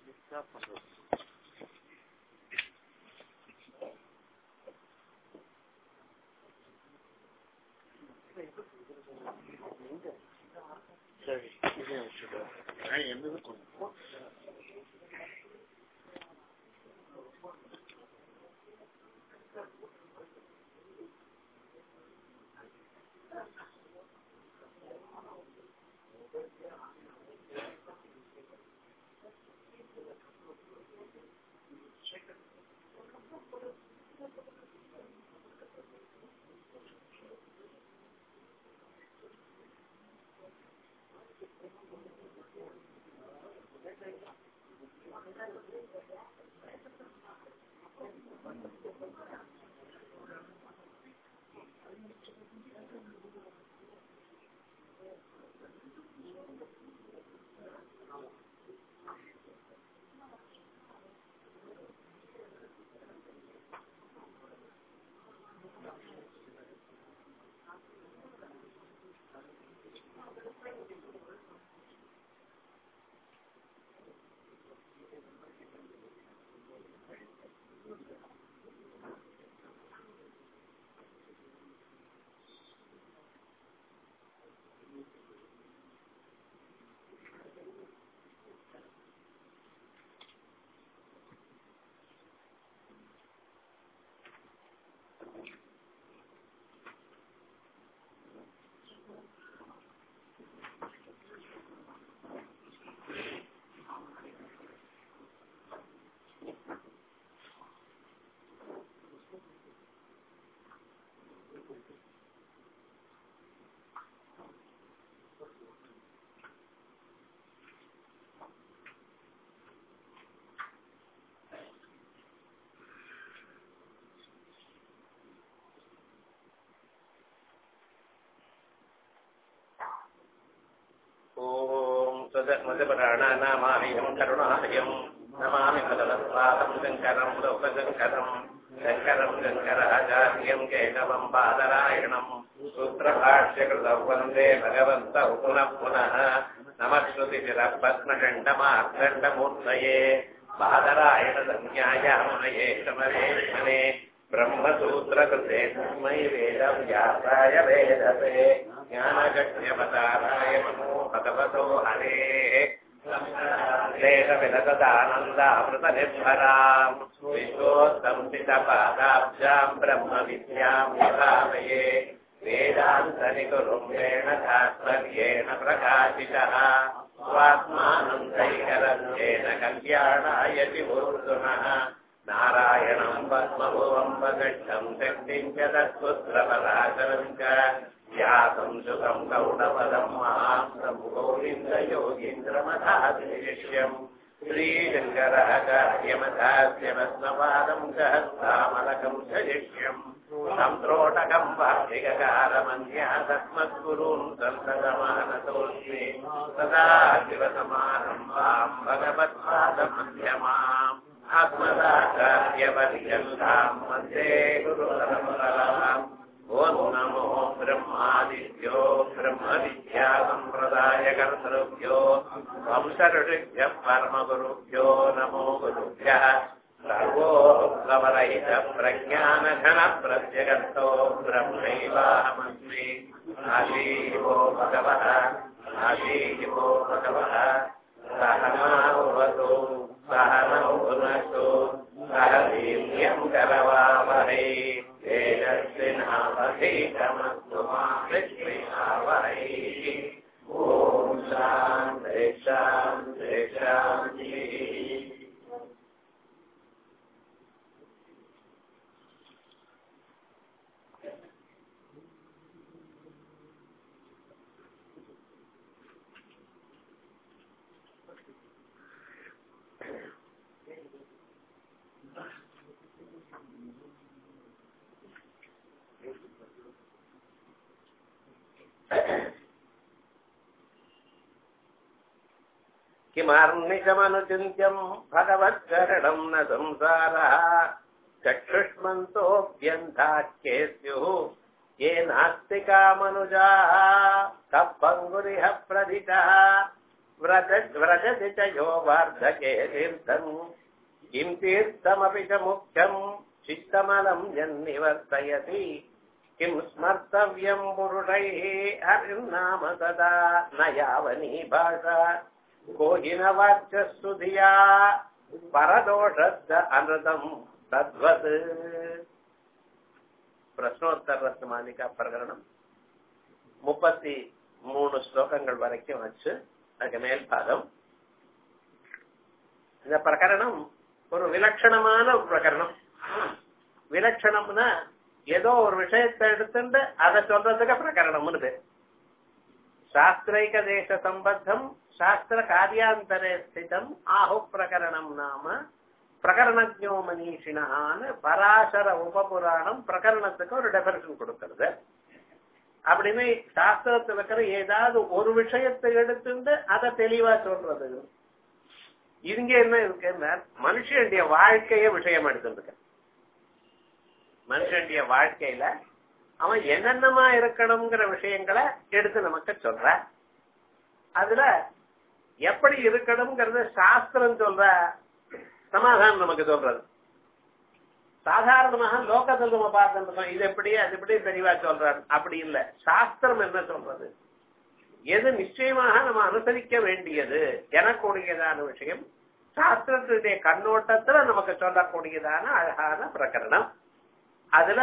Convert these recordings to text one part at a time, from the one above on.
சரி இது வச்சுட்டு என்னது கொஞ்சம் ஓம் மதுபராணாமாமியம் கருணாலயம் நமாமி மதலஸ்வாதம் சங்கரம் லோகசங்கரம் சங்கரம் சங்கராச்சாரியம் கேசவம் பாதராயணம் சூத்திரபாஷ்யகிருதம் வந்தே பகவந்தௌ புனः புனः நமஸ்ருதிரத்மகண்டமார்த்தண்டமூர்த்தயே பாதராயண சஞ்ஞாயாமயே சமரேஷ்மனே ब्रह्मसूत्रकृते तस्मै वेदव्यासाय वेदसे ज्ञानगण्यवताराय नमो भगवतो हरेः क्लेशविलसदानन्दामृतनिर्भराम् विश्वोत्तंसितपादाब्जाम् ब्रह्मविद्याम् विभावये वेदान्तनिकुरुम्भेण तात्पर्येण प्रकाशितः स्वात्मानन्दैकरन्तेन कल्याणाय विभूर्धुनः नारायणम् पद्मभुवम् वगच्छम् शक्तिम् च तत्पुत्रपराशरम् च व्यासम् सुखम् कौडपदम् महाम् गोविन्दयोगीन्द्रमथादिशिष्यम् श्रीशङ्कराचार्यमथास्यमस्मपादम् सहस्रामलकम् च शिष्यम् सन्त्रोटकम् वार्तिककारमन्यासत्मद्गुरून् सन्ततमानतोऽस्मि सदा शिवसमारम्भाम् भगवत्पादमध्यमाम् आत्मदाचार्यपर्यन्ताम् वन्दे गुरुपरम्पराम् ॐ नमो ब्रह्मादिभ्यो ब्रह्मविद्यासम्प्रदायकर्तृभ्यो वंशऋषिभ्यः परमगुरुभ्यो नमो गुरुभ्यः सर्वोत्सवरहितप्रज्ञानघनप्रत्यगर्तो ब्रह्मैवाहमस्मि आशीवो भगवः आशीवो भगवः सहनावतु सहनौ पुनस्तु सह वीर्यम् करवावहै तेजस्विनावधीतमस्तु मा विद्विषावहै ॐ शान्ति शान्ति शान्तिः किमार्निशमनुचिन्त्यम् भगवत्करणम् न संसारः चक्षुष्मन्तोऽभ्यन्ताख्ये स्युः ये नास्तिकामनुजाः कः पङ्गुरिह प्रथितः व्रजति च यो वार्धके तीर्थम् किम् तीर्थमपि च मुख्यम् चित्तमलम् यन्निवर्तयति किम् स्मर्तव्यम् पुरुषैः हरिर्नाम सदा न यावनी भाषा कोहिनवाच्यस्तु धिया परदोषस्य अनृतम् तद्वत् பிரஸ்னோத்தர ரத்மாலிகா பிரகரணம் முப்பத்தி மூணு ஸ்லோகங்கள் வரைக்கும் வச்சு அதுக்கு மேல் பாதம் இந்த பிரகரணம் ஒரு விலட்சணமான ஒரு பிரகரணம் விலட்சணம்னா ஏதோ ஒரு விஷயத்தை எடுத்துட்டு அதை சொல்றதுக்கு பிரகரணம்னு பேர் சாஸ்திரைக தேச சம்பத்தம் சாஸ்திர காரியாந்தரே ஸ்திதம் ஆஹு பிரகரணம் நாம பிரகரணஜோ மனிஷினான்னு பராசர உபபுராணம் பிரகரணத்துக்கு ஒரு டெபரேஷன் கொடுக்கறது அப்படின்னு சாஸ்திரத்துல இருக்கிற ஏதாவது ஒரு விஷயத்தை எடுத்துட்டு அதை தெளிவா சொல்றது இங்க என்ன இருக்குன்னா மனுஷனுடைய வாழ்க்கைய விஷயம் எடுத்துருக்க மனுஷனுடைய வாழ்க்கையில அவன் என்னென்னமா இருக்கணுங்கிற விஷயங்களை எடுத்து நமக்கு சொல்ற அதுல எப்படி இருக்கணுங்கிறத சாஸ்திரம் சொல்ற சமாதானம் நமக்கு சொல்றது சாதாரணமாக லோகத்தில் நம்ம பார்த்துருக்கோம் இது எப்படி அது எப்படி தெளிவா சொல்றாரு அப்படி இல்ல சாஸ்திரம் என்ன சொல்றது எது நிச்சயமாக நம்ம அனுசரிக்க வேண்டியது எனக்கூடியதான விஷயம் சாஸ்திரத்துடைய கண்ணோட்டத்துல நமக்கு சொல்லக்கூடியதான அழகான பிரகரணம் அதுல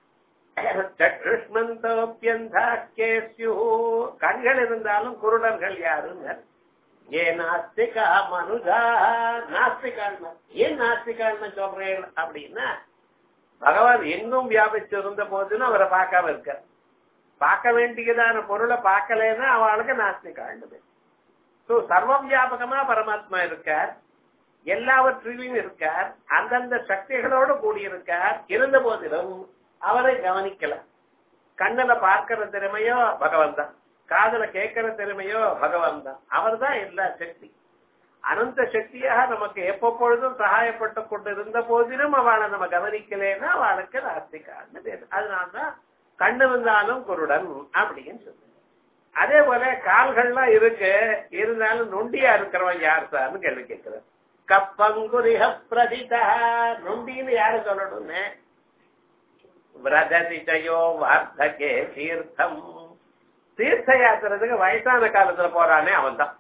கண்கள் இருந்தாலும் குருடர்கள் யாருங்க ஏ நாஸ்திகா மனுஜா நாஸ்திகான் ஏன் நாஸ்திகான்னு சொல்றேன் அப்படின்னா பகவான் எங்கும் வியாபிச்சிருந்த போதுன்னு அவரை பார்க்காம இருக்க பார்க்க வேண்டியதான பொருளை பார்க்கலன்னா அவளுக்கு நாஸ்திகாண்டு சோ சர்வ வியாபகமா பரமாத்மா இருக்கார் எல்லாவற்றிலும் இருக்கார் அந்தந்த சக்திகளோடு கூடியிருக்கார் இருந்த போதிலும் அவரை கவனிக்கல கண்ணுல பார்க்கிற திறமையோ பகவான் தான் காதல கேட்கிற திறமையோ பகவான் தான் அவர் தான் எல்லா சக்தி அனந்த சக்தியாக நமக்கு எப்பொழுதும் சகாயப்பட்டு கொண்டு இருந்த போதிலும் அவளை நம்ம கவனிக்கலைன்னா அவளுக்கு நாஸ்திகான்னு பேரு அதனால்தான் கண்ணு இருந்தாலும் குருடன் அப்படின்னு சொல்லுங்க அதே போல கால்கள்லாம் இருக்கு இருந்தாலும் நொண்டியா இருக்கிறவன் யார் சார்னு கேள்வி கேட்கிறேன் கப்பங்குரிக பிரதிதா நொண்டின்னு யாரு சொல்லணும்னு விரததிஜயோ வார்த்தகே தீர்த்தம் தீர்த்த யாத்திரத்துக்கு வயசான காலத்துல போறானே அவன் தான்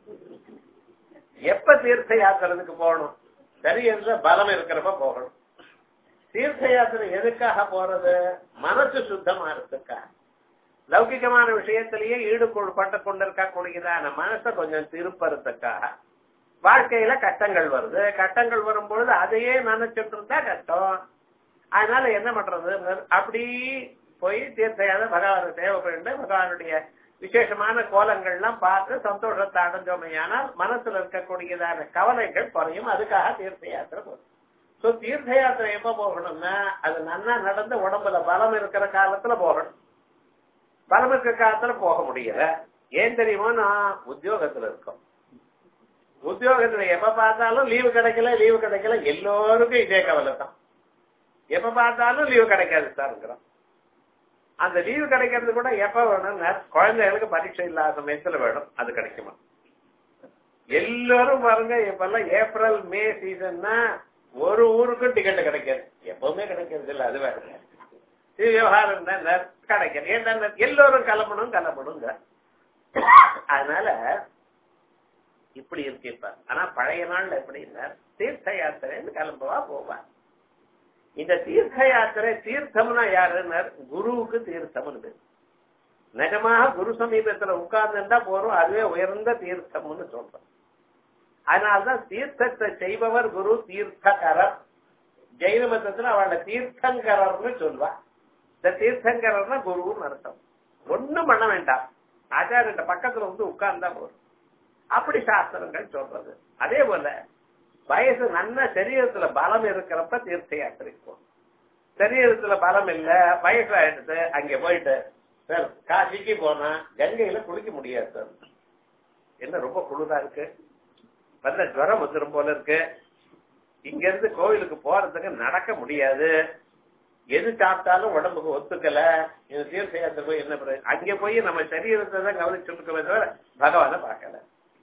எப்ப தீர்த்த யாத்திரத்துக்கு போகணும் சரி என்ற பலம் இருக்கிறப்ப போகணும் தீர்த்த யாத்திரை எதுக்காக போறது மனசு சுத்தமா இருக்கா லௌகிகமான விஷயத்திலேயே ஈடுகொள் பட்டு கொண்டிருக்க கூடியதான மனசை கொஞ்சம் திருப்பறதுக்காக வாழ்க்கையில கட்டங்கள் வருது கட்டங்கள் வரும்பொழுது அதையே நினைச்சிட்டு இருந்தா கட்டம் அதனால என்ன பண்றது அப்படி போய் தீர்த்தையான பகவான சேவை பண்ணிட்டு பகவானுடைய விசேஷமான கோலங்கள்லாம் பார்த்து சந்தோஷத்தை அடைஞ்சோமையானால் மனசுல இருக்கக்கூடியதான கவலைகள் குறையும் அதுக்காக தீர்த்த யாத்திரை போகும் சோ தீர்த்த யாத்திரை எப்ப போகணும்னா அது நன்னா நடந்து உடம்புல பலம் இருக்கிற காலத்துல போகணும் பலம் இருக்கிற காலத்துல போக முடியல ஏன் தெரியுமோ நான் உத்தியோகத்துல இருக்கோம் உத்தியோகத்துல எப்ப பார்த்தாலும் லீவு கிடைக்கல லீவு கிடைக்கல எல்லோருக்கும் இதே கவலை தான் எப்ப பார்த்தாலும் லீவு கிடைக்காது சார்ங்கிறோம் அந்த லீவு கிடைக்கிறது கூட எப்ப வேணும் குழந்தைகளுக்கு பரீட்சை இல்லாத சமயத்துல வேணும் அது கிடைக்குமா எல்லாரும் பாருங்க இப்பெல்லாம் ஏப்ரல் மே சீசன்னா ஒரு ஊருக்கும் டிக்கெட் கிடைக்காது எப்பவுமே கிடைக்கிறது இல்ல அது வேற இது விவகாரம் தான் கிடைக்கிறது ஏன்னா எல்லோரும் கிளம்பணும் கிளம்பணுங்க அதனால இப்படி இருக்கு இப்ப ஆனா பழைய நாள்ல எப்படின்னா தீர்த்த யாத்திரைன்னு கிளம்புவா போவா இந்த தீர்த்த யாத்திரை தீர்த்தம்னா யாருன்னு குருவுக்கு தீர்த்தம்னு பேர் நிஜமாக குரு சமீபத்துல உட்கார்ந்துட்டா போறோம் அதுவே உயர்ந்த தீர்த்தம்னு சொல்றோம் அதனால்தான் தீர்த்தத்தை செய்பவர் குரு தீர்த்தகரர் ஜெயின மதத்துல அவளை தீர்த்தங்கரர்னு சொல்வா இந்த தீர்த்தங்கரர்னா குருன்னு அர்த்தம் ஒண்ணும் பண்ண வேண்டாம் ஆச்சாரிய பக்கத்துல வந்து உட்கார்ந்தா போதும் அப்படி சாஸ்திரங்கள் சொல்றது அதே போல வயசு நல்ல சரீரத்துல பலம் இருக்கிறப்ப தீர்த்த யாத்திரைக்கு போகும் சரீரத்துல பலம் இல்ல வயசு ஆயிடுது அங்க போயிட்டு சார் காசிக்கு போனா கங்கையில குளிக்க முடியாது சார் என்ன ரொம்ப குளிரா இருக்கு வந்த ஜுரம் வந்துடும் போல இருக்கு இங்க இருந்து கோவிலுக்கு போறதுக்கு நடக்க முடியாது எது சாப்பிட்டாலும் உடம்புக்கு ஒத்துக்கல இந்த தீர்த்த யாத்திரை போய் என்ன பண்ண அங்க போய் நம்ம சரீரத்தை தான் கவனிச்சுட்டு இருக்கவே தவிர பகவான பார்க்கல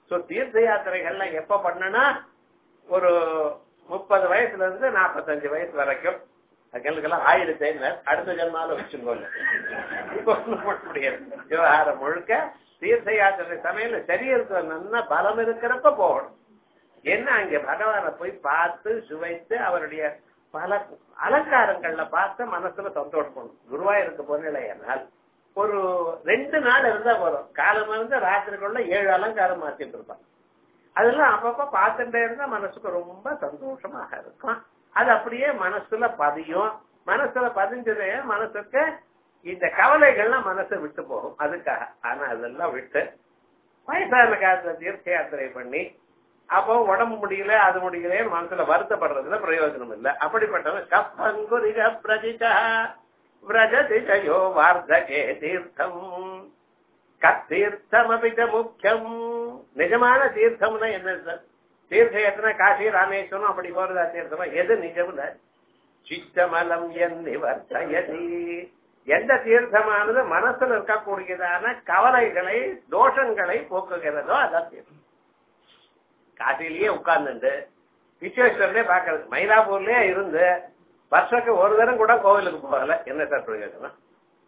சோ தீர்த்த யாத்திரைகள்லாம் எப்ப பண்ணனா ஒரு முப்பது வயசுல இருந்து நாற்பத்தஞ்சு வயசு வரைக்கும் எங்களுக்கெல்லாம் ஆயிரத்தி அடுத்த ஜென்மால வச்சுக்கோங்க இப்ப ஒண்ணும் பண்ண முடியாது விவகாரம் முழுக்க தீர்த்த யாத்திரை சமையல சரீரத்துல நல்லா பலம் இருக்கிறப்ப போகணும் என்ன அங்க பகவானை போய் பார்த்து சுவைத்து அவருடைய பல அலங்காரங்கள்ல பார்த்து மனசுல சந்தோஷப்படும் குருவாயூருக்கு போனால் ஒரு ரெண்டு நாள் இருந்தா போதும் காலம் இருந்து ராத்திரிக்குள்ள ஏழு அலங்காரம் மாத்திட்டு இருப்பான் அதெல்லாம் அப்பப்ப பார்த்துட்டே இருந்தா மனசுக்கு ரொம்ப சந்தோஷமாக இருக்கும் அது அப்படியே மனசுல பதியும் மனசுல பதிஞ்சதே மனசுக்கு இந்த கவலைகள்லாம் மனசை விட்டு போகும் அதுக்காக ஆனா அதெல்லாம் விட்டு வயசான காலத்துல தீர்த்த யாத்திரை பண்ணி அப்போ உடம்பு முடியல அது முடியல மனசுல வருத்தப்படுறதுல பிரயோஜனம் இல்ல அப்படிப்பட்டவன் கப்பங்குரிக பிரதிதா விரஜதிஜயோ வார்த்தகே தீர்த்தம் கத்தீர்த்தம் அபிச்ச முக்கியம் நிஜமான தீர்த்தம்னா என்ன சார் தீர்த்த யாத்திரை காசி ராமேஸ்வரம் அப்படி போறதா தீர்த்தமா எது நிஜம்ல சித்தமலம் என் நிவர்த்தயதி எந்த தீர்த்தமானது மனசுல இருக்கக்கூடியதான கவலைகளை தோஷங்களை போக்குகிறதோ அதான் தீர்த்தம் காட்டிலேயே உட்கார்ந்துட்டு விஸ்வேஸ்வரனே பாக்குறது மயிலாப்பூர்லயே இருந்து வருஷத்துக்கு ஒரு தரம் கூட கோவிலுக்கு போகல என்ன சார் பிரயோஜனம்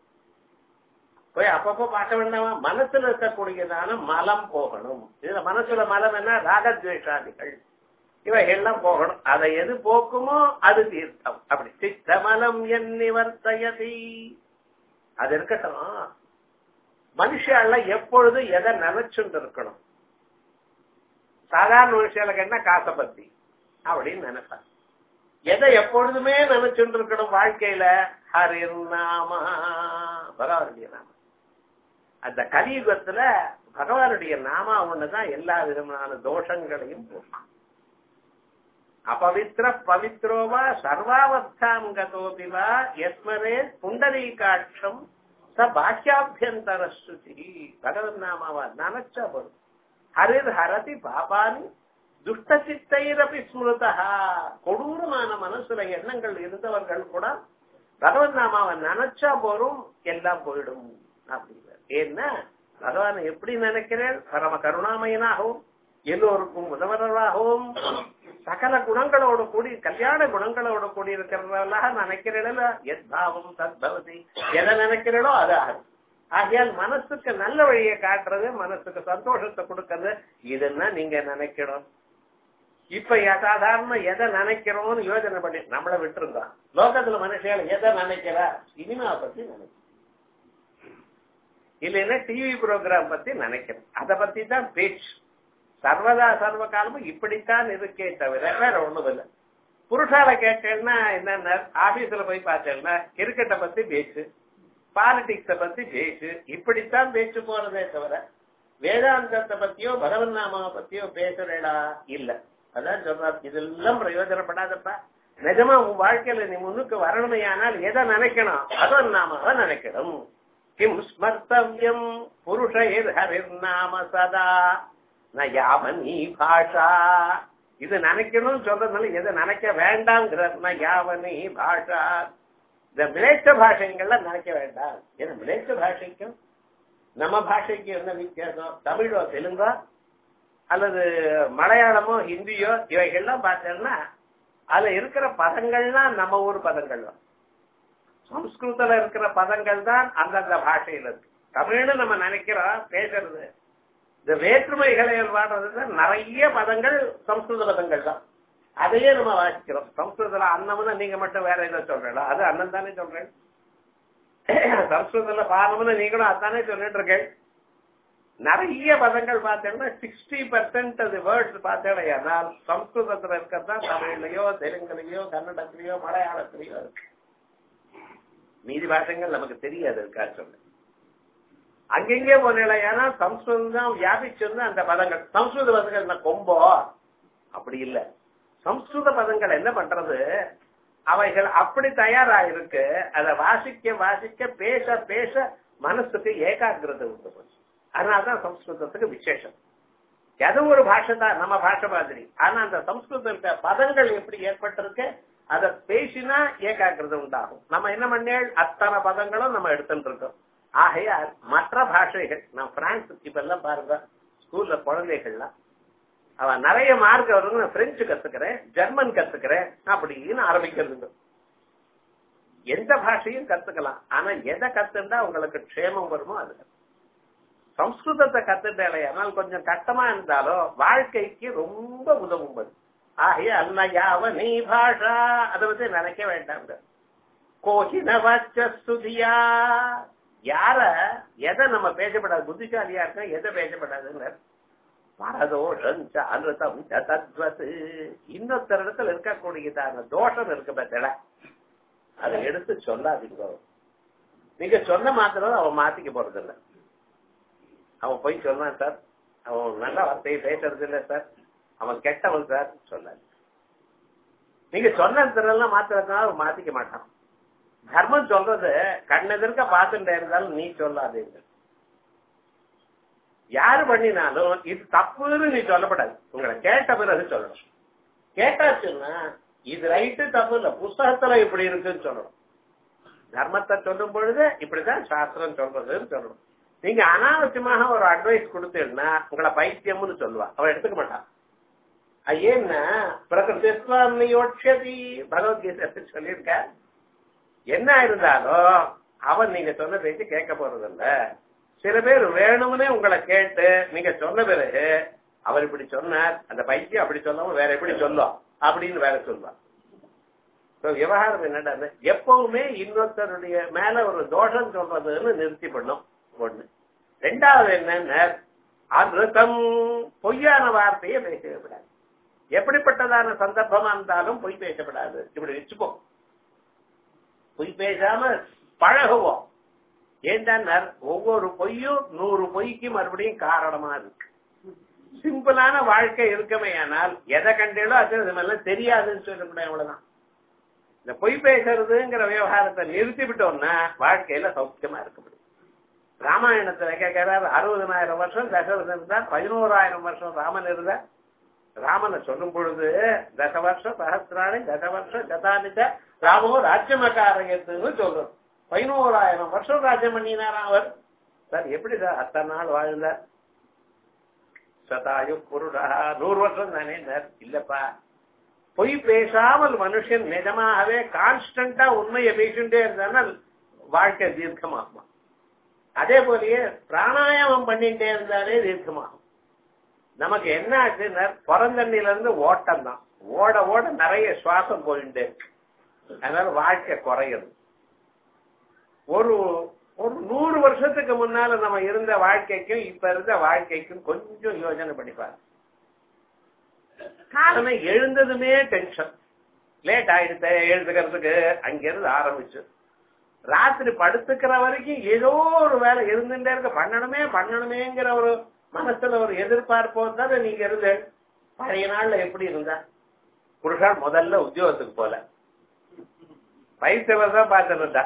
போய் அப்பப்போ பார்க்க வேண்டாமா மனசுல இருக்கக்கூடியதான மலம் போகணும் இதுல மனசுல மலம் என்ன ராகத்வேஷாதிகள் இவைகள்லாம் போகணும் அதை எது போக்குமோ அது தீர்த்தம் அப்படி சித்தமலம் என் நிவர்த்தயதி அது இருக்கட்டும் மனுஷால எப்பொழுது எதை நினைச்சுட்டு இருக்கணும் சாதாரண மனுஷாலுக்கு என்ன காசை பத்தி அப்படின்னு நினைப்பாங்க எதை எப்பொழுதுமே நினைச்சுட்டு இருக்கணும் வாழ்க்கையில ஹரிர் நாமா பகவானுடைய நாம அந்த கலியுகத்துல பகவானுடைய நாமா ஒண்ணுதான் எல்லா விதமான தோஷங்களையும் போக்கும் அபவித்ர பவித்ரோவா சர்வாவஸ்தாம் கதோபிவா எஸ்மரே புண்டரீகாட்சம் ச பாக்கியாபியந்தர ஸ்ருதி பகவத் நாமாவா நினைச்சா போதும் ஹரிர் ஹரதி பாபானி துஷ்ட சித்தைரபி ஸ்மிருதா கொடூரமான மனசுல எண்ணங்கள் இருந்தவர்கள் கூட பகவத் நாமாவை நினைச்சா போரும் எல்லாம் போயிடும் அப்படிங்கிற ஏன்னா பகவான் எப்படி நினைக்கிறேன் பரம கருணாமயனாகவும் எல்லோருக்கும் உதவராகவும் சகல குணங்களோடு கூடி கல்யாண குணங்களோடு கூடி இருக்கிறவர்களாக நினைக்கிறீங்கள எத்தாவும் சத்பவதி எதை நினைக்கிறீங்களோ அது ஆகும் ஆகையால் மனசுக்கு நல்ல வழியை காட்டுறது மனசுக்கு சந்தோஷத்தை கொடுக்கறது இதுன்னா நீங்க நினைக்கணும் இப்ப சாதாரண எதை நினைக்கிறோம்னு யோசனை பண்ணி நம்மள விட்டுருந்தோம் லோகத்துல மனுஷன் எதை நினைக்கிறா சினிமா பத்தி நினைக்கிறோம் இல்லைன்னா டிவி ப்ரோக்ராம் பத்தி நினைக்கிறோம் அத பத்தி தான் பேச்சு சர்வதா சர்வ காலமும் இப்படித்தான் இருக்கே தவிர வேற ஒண்ணும் இல்லை புருஷால கேட்டேன்னா என்னென்ன ஆபீஸ்ல போய் பார்த்தேன்னா கிரிக்கெட்டை பத்தி பேச்சு பாலிடிக்ஸ பத்தி பேச்சு இப்படித்தான் பேச்சு போறதே தவிர வேதாந்தத்தை பத்தியோ பகவன் நாமாவை பத்தியோ பேசுறேடா இல்ல அதான் சொல்றாரு இதெல்லாம் பிரயோஜனப்படாதப்பா நிஜமா உன் வாழ்க்கையில நீ முன்னுக்கு வரணுமே ஆனால் எதை நினைக்கணும் பகவன் நாமாவை நினைக்கணும் கிம் ஸ்மர்த்தவியம் புருஷ ஹரிர் நாம சதா நயாவனி பாஷா இது நினைக்கணும்னு சொல்றதுனால எதை நினைக்க வேண்டாம்ங்கிறார் நயாவனி பாஷா இந்த மிலேச்ச பாஷைகள்லாம் நினைக்க வேண்டாம் ஏன்னா மிலேச்ச பாஷைக்கும் நம்ம பாஷைக்கு என்ன வித்தியாசம் தமிழோ தெலுங்கோ அல்லது மலையாளமோ ஹிந்தியோ இவைகள்லாம் பார்த்தோம்னா அதுல இருக்கிற பதங்கள்லாம் நம்ம ஊர் பதங்கள் தான் சம்ஸ்கிருதத்துல இருக்கிற பதங்கள் தான் அந்தந்த பாஷையில இருக்கு தமிழ்னு நம்ம நினைக்கிறோம் பேசுறது இந்த வேற்றுமைகளை வாழ்றது நிறைய பதங்கள் சம்ஸ்கிருத பதங்கள் தான் அதையே நம்ம வாசிக்கிறோம் சம்ஸ்கிருதத்துல அன்னம்னு நீங்க மட்டும் வேற ஏதோ சொல்றீங்களா அது அண்ணன் தானே சொல்றேன் சம்ஸ்கிருதத்துல பானம்னு நீங்களும் அதானே சொல்லிட்டு இருக்கேன் நிறைய பதங்கள் பார்த்தீங்கன்னா சிக்ஸ்டி பர்சன்ட் அது வேர்ட்ஸ் பார்த்தேன்னா சம்ஸ்கிருதத்துல இருக்கிறதா தமிழ்லயோ தெலுங்குலயோ கன்னடத்திலயோ மலையாளத்திலயோ இருக்கு மீதி பாஷங்கள் நமக்கு தெரியாது இருக்கா சொல்லு அங்கெங்கே போனேன் ஏன்னா சம்ஸ்கிருதம் தான் வியாபிச்சிருந்த அந்த பதங்கள் சம்ஸ்கிருத பதங்கள் என்ன கொம்போ அப்படி இல்ல சம்ஸ்கிருத பதங்கள் என்ன பண்றது அவைகள் அப்படி தயாராயிருக்கு அதை வாசிக்க வாசிக்க பேச பேச மனசுக்கு ஏகாகிரதை உண்டு போச்சு அதனாலதான் சம்ஸ்கிருதத்துக்கு விசேஷம் எது ஒரு பாஷை தான் நம்ம பாஷை மாதிரி ஆனா அந்த சம்ஸ்கிருத பதங்கள் எப்படி ஏற்பட்டிருக்கு அதை பேசினா ஏகாகிரதை உண்டாகும் நம்ம என்ன பண்ணேள் அத்தனை பதங்களும் நம்ம எடுத்துட்டு இருக்கோம் ஆகையால் மற்ற பாஷைகள் நான் பிரான்ஸ் இப்ப எல்லாம் பாருங்க ஸ்கூல்ல குழந்தைகள்லாம் அவன் நிறைய மார்க் வருங்க நான் பிரெஞ்சு கத்துக்கிறேன் ஜெர்மன் கத்துக்கிறேன் அப்படின்னு ஆரம்பிக்கிறது எந்த பாஷையும் கத்துக்கலாம் ஆனா எதை கத்துண்டா உங்களுக்கு க்ஷேமம் வருமோ அது சம்ஸ்கிருதத்தை கத்துட்டாலே ஆனால் கொஞ்சம் கஷ்டமா இருந்தாலும் வாழ்க்கைக்கு ரொம்ப உதவும் அது ஆகிய அன்னயாவ நீ பாஷா அதை வந்து நினைக்க வேண்டாம் கோஹின வாச்சுதியா யார எதை நம்ம பேசப்படாது புத்திசாலியா இருக்க எதை பேசப்படாதுன்னு பரதோஷம் அனுதம் தத்வத் இன்னொருத்தர் இடத்துல இருக்கக்கூடியதான தோஷம் இருக்கு பத்தல அதை எடுத்து சொல்லாதீங்க நீங்க சொன்ன மாத்திரம் அவன் மாத்திக்க போறது இல்ல அவன் போய் சொன்னான் சார் அவன் நல்ல வார்த்தையை பேசுறது இல்ல சார் அவன் கெட்டவன் சார் சொல்லாது நீங்க சொன்னதெல்லாம் மாத்திரத்தினால அவன் மாத்திக்க மாட்டான் தர்மம் சொல்றது கண்ணெதிர்க்க பார்த்துட்டே இருந்தாலும் நீ சொல்லாதீங்க யாரு பண்ணினாலும் இது தப்புன்னு நீ சொல்லப்படாது உங்களை கேட்ட பிறகு சொல்லணும் கேட்டாச்சுன்னா இது ரைட்டு தப்பு இல்ல புஸ்தகத்துல இப்படி இருக்குன்னு சொல்லணும் தர்மத்தை சொல்லும் பொழுது இப்படிதான் சாஸ்திரம் சொல்றதுன்னு சொல்லணும் நீங்க அனாவசியமாக ஒரு அட்வைஸ் கொடுத்தீங்கன்னா உங்களை பைத்தியம்னு சொல்லுவா அவன் எடுத்துக்க மாட்டான் அது ஏன்னா பிரகிருதி பகவத்கீதை சொல்லியிருக்க என்ன இருந்தாலும் அவன் நீங்க சொன்ன பேச்சு கேட்க போறது இல்ல சில பேர் வேணும்னே உங்களை கேட்டு நீங்க சொன்ன பிறகு அவர் இப்படி சொன்னார் அந்த பைத்தியம் அப்படி சொல்லாம வேற எப்படி சொல்லும் அப்படின்னு வேற சொல்லுவான் விவகாரம் என்னடா எப்பவுமே இன்னொருத்தருடைய மேல ஒரு தோஷம் சொல்றதுன்னு நிறுத்தி பண்ணும் ஒண்ணு ரெண்டாவது என்னன்னா அமிர்தம் பொய்யான வார்த்தையை பேசப்படாது எப்படிப்பட்டதான சந்தர்ப்பமா இருந்தாலும் பொய் பேசப்படாது இப்படி வச்சுப்போம் பொய் பேசாம பழகுவோம் ஏன்டா ஒவ்வொரு பொய்யும் நூறு பொய்க்கு மறுபடியும் காரணமா இருக்கு சிம்பிளான வாழ்க்கை இருக்கமே ஆனால் எதை கண்டேலோ அது இதெல்லாம் தெரியாதுன்னு சொல்லக்கூடாது அவ்வளவுதான் இந்த பொய் பேசுறதுங்கிற விவகாரத்தை நிறுத்தி விட்டோம்னா வாழ்க்கையில சௌக்கியமா இருக்க முடியும் ராமாயணத்துல கேட்கிறார் அறுபதனாயிரம் வருஷம் தசரதன் இருந்தார் பதினோராயிரம் வருஷம் ராமன் இருந்தார் ராமனை சொல்லும் பொழுது தச வருஷம் சகசிராணி தச வருஷம் சதானிச்ச ராமோ ராஜ்யமக்காரகத்துன்னு சொல்றோம் பதினோராயிரம் வருஷம் ராஜ்யம் பண்ணினாரா அவர் சார் எப்படி சார் அத்தனை நாள் வாழ்ந்தார் சதாயு புருடா நூறு வருஷம் தானே இல்லப்பா பொய் பேசாமல் மனுஷன் நிஜமாகவே கான்ஸ்டன்டா உண்மையை பேசிட்டே இருந்தால் வாழ்க்கை தீர்க்கமாகுமா அதே போலயே பிராணாயாமம் பண்ணிட்டே இருந்தாலே தீர்க்கமாகும் நமக்கு என்ன ஆச்சுன்னா பிறந்தண்ணில இருந்து ஓட்டம் தான் ஓட ஓட நிறைய சுவாசம் போயிட்டே இருக்கு அதனால வாழ்க்கை குறையுது ஒரு ஒரு நூறு வருஷத்துக்கு முன்னால நம்ம இருந்த வாழ்க்கைக்கும் இப்ப இருந்த வாழ்க்கைக்கும் கொஞ்சம் யோசனை பண்ணிப்பாரு காரணம் எழுந்ததுமே டென்ஷன் லேட் ஆயிடுத்த எழுதுக்கிறதுக்கு அங்கிருந்து ஆரம்பிச்சு ராத்திரி படுத்துக்கிற வரைக்கும் ஏதோ ஒரு வேலை இருந்துட்டே இருக்க பண்ணணுமே பண்ணணுமேங்கிற ஒரு மனசுல ஒரு எதிர்பார்ப்போம் தானே நீங்க இருந்து பழைய நாள்ல எப்படி இருந்தா புருஷன் முதல்ல உத்தியோகத்துக்கு போல வயசுல தான் பார்த்துருந்தா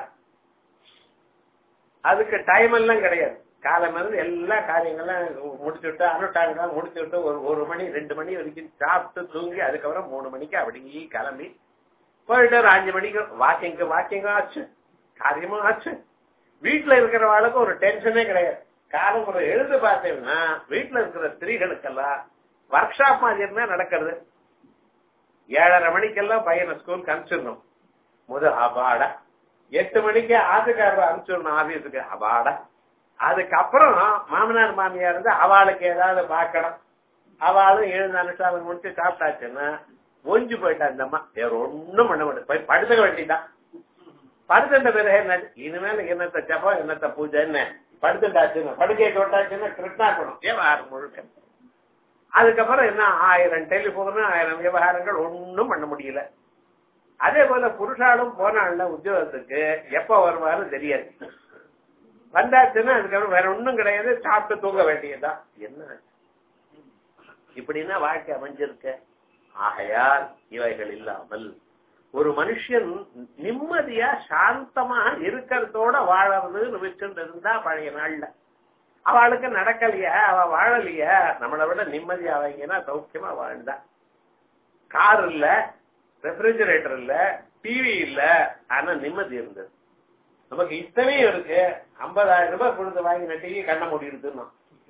அதுக்கு டைம் எல்லாம் கிடையாது காலம் இருந்து எல்லா காரியங்களும் முடிச்சு விட்டு அனுட்டாங்க முடிச்சு விட்டு ஒரு ஒரு மணி ரெண்டு மணி வரைக்கும் சாப்பிட்டு தூங்கி அதுக்கப்புறம் மூணு மணிக்கு அப்படி கிளம்பி போயிட்டு ஒரு அஞ்சு மணிக்கு வாக்கிங்க்கு வாக்கிங்கும் ஆச்சு காரியமும் ஆச்சு வீட்டுல இருக்கிறவாளுக்கு ஒரு டென்ஷனே கிடையாது காலம் ஒரு எழுந்து பார்த்தீங்கன்னா வீட்டுல இருக்கிற ஸ்திரீகளுக்கெல்லாம் ஒர்க் ஷாப் மாதிரி இருந்தா நடக்கிறது ஏழரை மணிக்கெல்லாம் பையனை ஸ்கூலுக்கு அனுப்பிச்சிடணும் முத அபாடா எட்டு மணிக்கு ஆத்துக்காரர் அனுப்பிச்சிடணும் ஆபீஸுக்கு அபாடா அதுக்கப்புறம் மாமனார் மாமியார் இருந்து அவளுக்கு ஏதாவது பார்க்கணும் அவளும் எழுந்து அனுஷ்டானம் முடிச்சு சாப்பிட்டாச்சுன்னா ஒஞ்சு போயிட்டா இந்த அம்மா வேற ஒண்ணும் பண்ண முடியாது போய் படுத்துக்க வேண்டியதான் படுத்துட்ட பிறகு என்ன இனிமேல் என்னத்த ஜபம் என்னத்த பூஜை என்ன படுத்துட்டாச்சுன்னா படுக்கையை தொட்டாச்சுன்னா கிருஷ்ணாக்கணும் விவகாரம் முழுக்க அதுக்கப்புறம் என்ன ஆயிரம் டெலிபோன் ஆயிரம் விவகாரங்கள் ஒன்னும் பண்ண முடியல அதே போல புருஷாலும் போனால உத்தியோகத்துக்கு எப்ப வருவாரு தெரியாது வந்தாச்சுன்னா அதுக்கப்புறம் வேற ஒண்ணும் கிடையாது சாப்பிட்டு தூங்க வேண்டியதுதான் என்ன இப்படின்னா வாழ்க்கை அமைஞ்சிருக்க ஆகையால் இவைகள் இல்லாமல் ஒரு மனுஷன் நிம்மதியா சாந்தமா இருக்கிறதோட வாழறதுன்னு வச்சுட்டு இருந்தா பழைய நாள்ல அவளுக்கு நடக்கலையா அவ வாழலையா நம்மளை விட நிம்மதியா வைங்கன்னா சௌக்கியமா வாழ்ந்தா கார் இல்ல ரெஃப்ரிஜரேட்டர் இல்ல டிவி இல்ல ஆனா நிம்மதி இருந்தது நமக்கு இத்தனையும் இருக்கு ஐம்பதாயிரம் ரூபாய் கொடுத்து வாங்கின டிவி கண்ண முடியுதுன்னா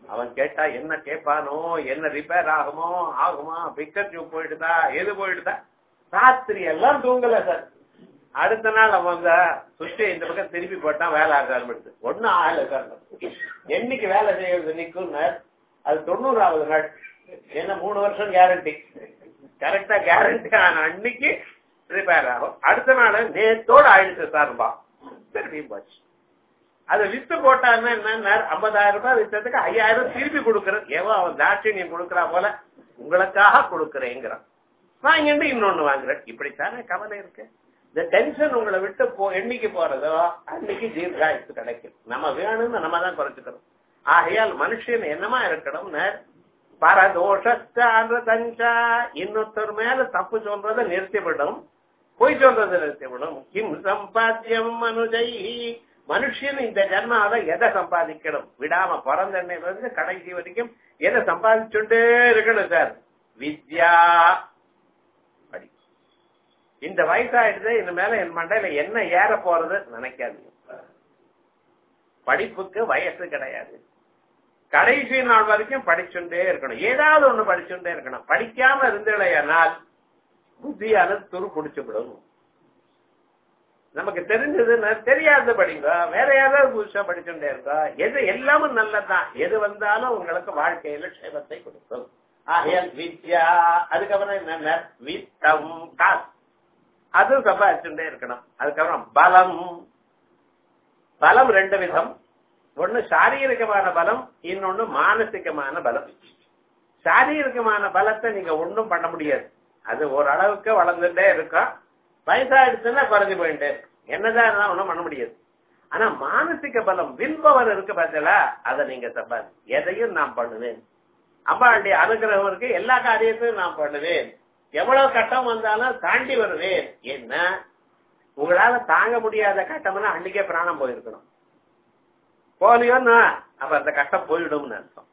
அவன் கேட்டா என்ன கேட்பானோ என்ன ரிப்பேர் ஆகுமோ ஆகுமா பிக்கர் டியூப் போயிடுதா எது போயிடுதா ராத்திரி எல்லாம் தூங்கல சார் அடுத்த நாள் அவன் அந்த சுவிட்சை இந்த பக்கம் திருப்பி போட்டான் வேலை ஆக ஆரம்பிடுது ஒன்னும் ஆகல சார் என்னைக்கு வேலை செய்யறது நிக்கும் அது தொண்ணூறாவது நாள் என்ன மூணு வருஷம் கேரண்டி கரெக்டா கேரண்டி ஆன அன்னைக்கு ரிப்பேர் ஆகும் அடுத்த நாள் நேத்தோட ஆயிடுச்சு சார்பா திரும்பியும் போச்சு அதை வித்து போட்டான்னா என்ன ஐம்பதாயிரம் ரூபாய் வித்ததுக்கு ஐயாயிரம் திருப்பி கொடுக்கறது ஏவோ அவன் தாட்சியம் கொடுக்கறா போல உங்களுக்காக கொடுக்கறேங்கிறான் வாங்கிட்டு இன்னொன்னு வாங்குறேன் இப்படித்தானே கவலை இருக்கு இந்த டென்ஷன் உங்களை விட்டு போ என்னைக்கு போறதோ அன்னைக்கு தீர்காயுசு கிடைக்கும் நம்ம வேணும்னு நம்ம தான் குறைச்சுக்கணும் ஆகையால் மனுஷன் என்னமா இருக்கணும்னு பரதோஷா இன்னொருத்தர் மேல தப்பு சொல்றதை நிறுத்திவிடும் பொய் சொல்றதை நிறுத்திவிடும் கிம் சம்பாத்தியம் மனுஜை மனுஷன் இந்த ஜன்மால எதை சம்பாதிக்கணும் விடாம பிறந்த இருந்து கடைசி வரைக்கும் எதை சம்பாதிச்சுட்டே இருக்கணும் சார் வித்யா படி இந்த வயசாயிடுது இந்த மேல என் மண்டையில என்ன ஏற போறது நினைக்காதீங்க படிப்புக்கு வயசு கிடையாது கடைசி நாள் வரைக்கும் படிச்சுட்டே இருக்கணும் ஏதாவது ஒண்ணு படிச்சுட்டே இருக்கணும் படிக்காம இருந்தேனால் புத்தியானது துரு பிடிச்சுவிடும் நமக்கு தெரிஞ்சதுன்னு தெரியாத படிங்க வேற யாராவது புதுசா படிச்சுட்டே இருக்கா எது எல்லாமும் நல்லதுதான் எது வந்தாலும் உங்களுக்கு வாழ்க்கையில க்ஷேமத்தை கொடுக்கும் ஆகையால் வித்யா அதுக்கப்புறம் என்னென்ன வித்தம் காசு அது சம்பாதிச்சுட்டே இருக்கணும் அதுக்கப்புறம் பலம் பலம் ரெண்டு விதம் ஒண்ணு சாரீரிகமான பலம் இன்னொன்னு மானசிகமான பலம் சாரீரிகமான பலத்தை நீங்க ஒண்ணும் பண்ண முடியாது அது ஓரளவுக்கு வளர்ந்துட்டே இருக்கும் வயசாயிடுச்சுன்னா குறைஞ்சு போயிட்டே என்னதான் இருந்தாலும் ஒண்ணும் பண்ண முடியாது ஆனா மானசிக பலம் வில் பவர் இருக்கு பார்த்தீங்களா அதை நீங்க சம்பாதி எதையும் நான் பண்ணுவேன் அம்பாளுடைய அனுகிரகம் இருக்கு எல்லா காரியத்தையும் நான் பண்ணுவேன் எவ்வளவு கட்டம் வந்தாலும் தாண்டி வருவேன் என்ன உங்களால தாங்க முடியாத கட்டம்னா அன்னைக்கே பிராணம் போயிருக்கணும் போலியோன்னா அப்ப அந்த கட்டம் போயிடும்னு அர்த்தம்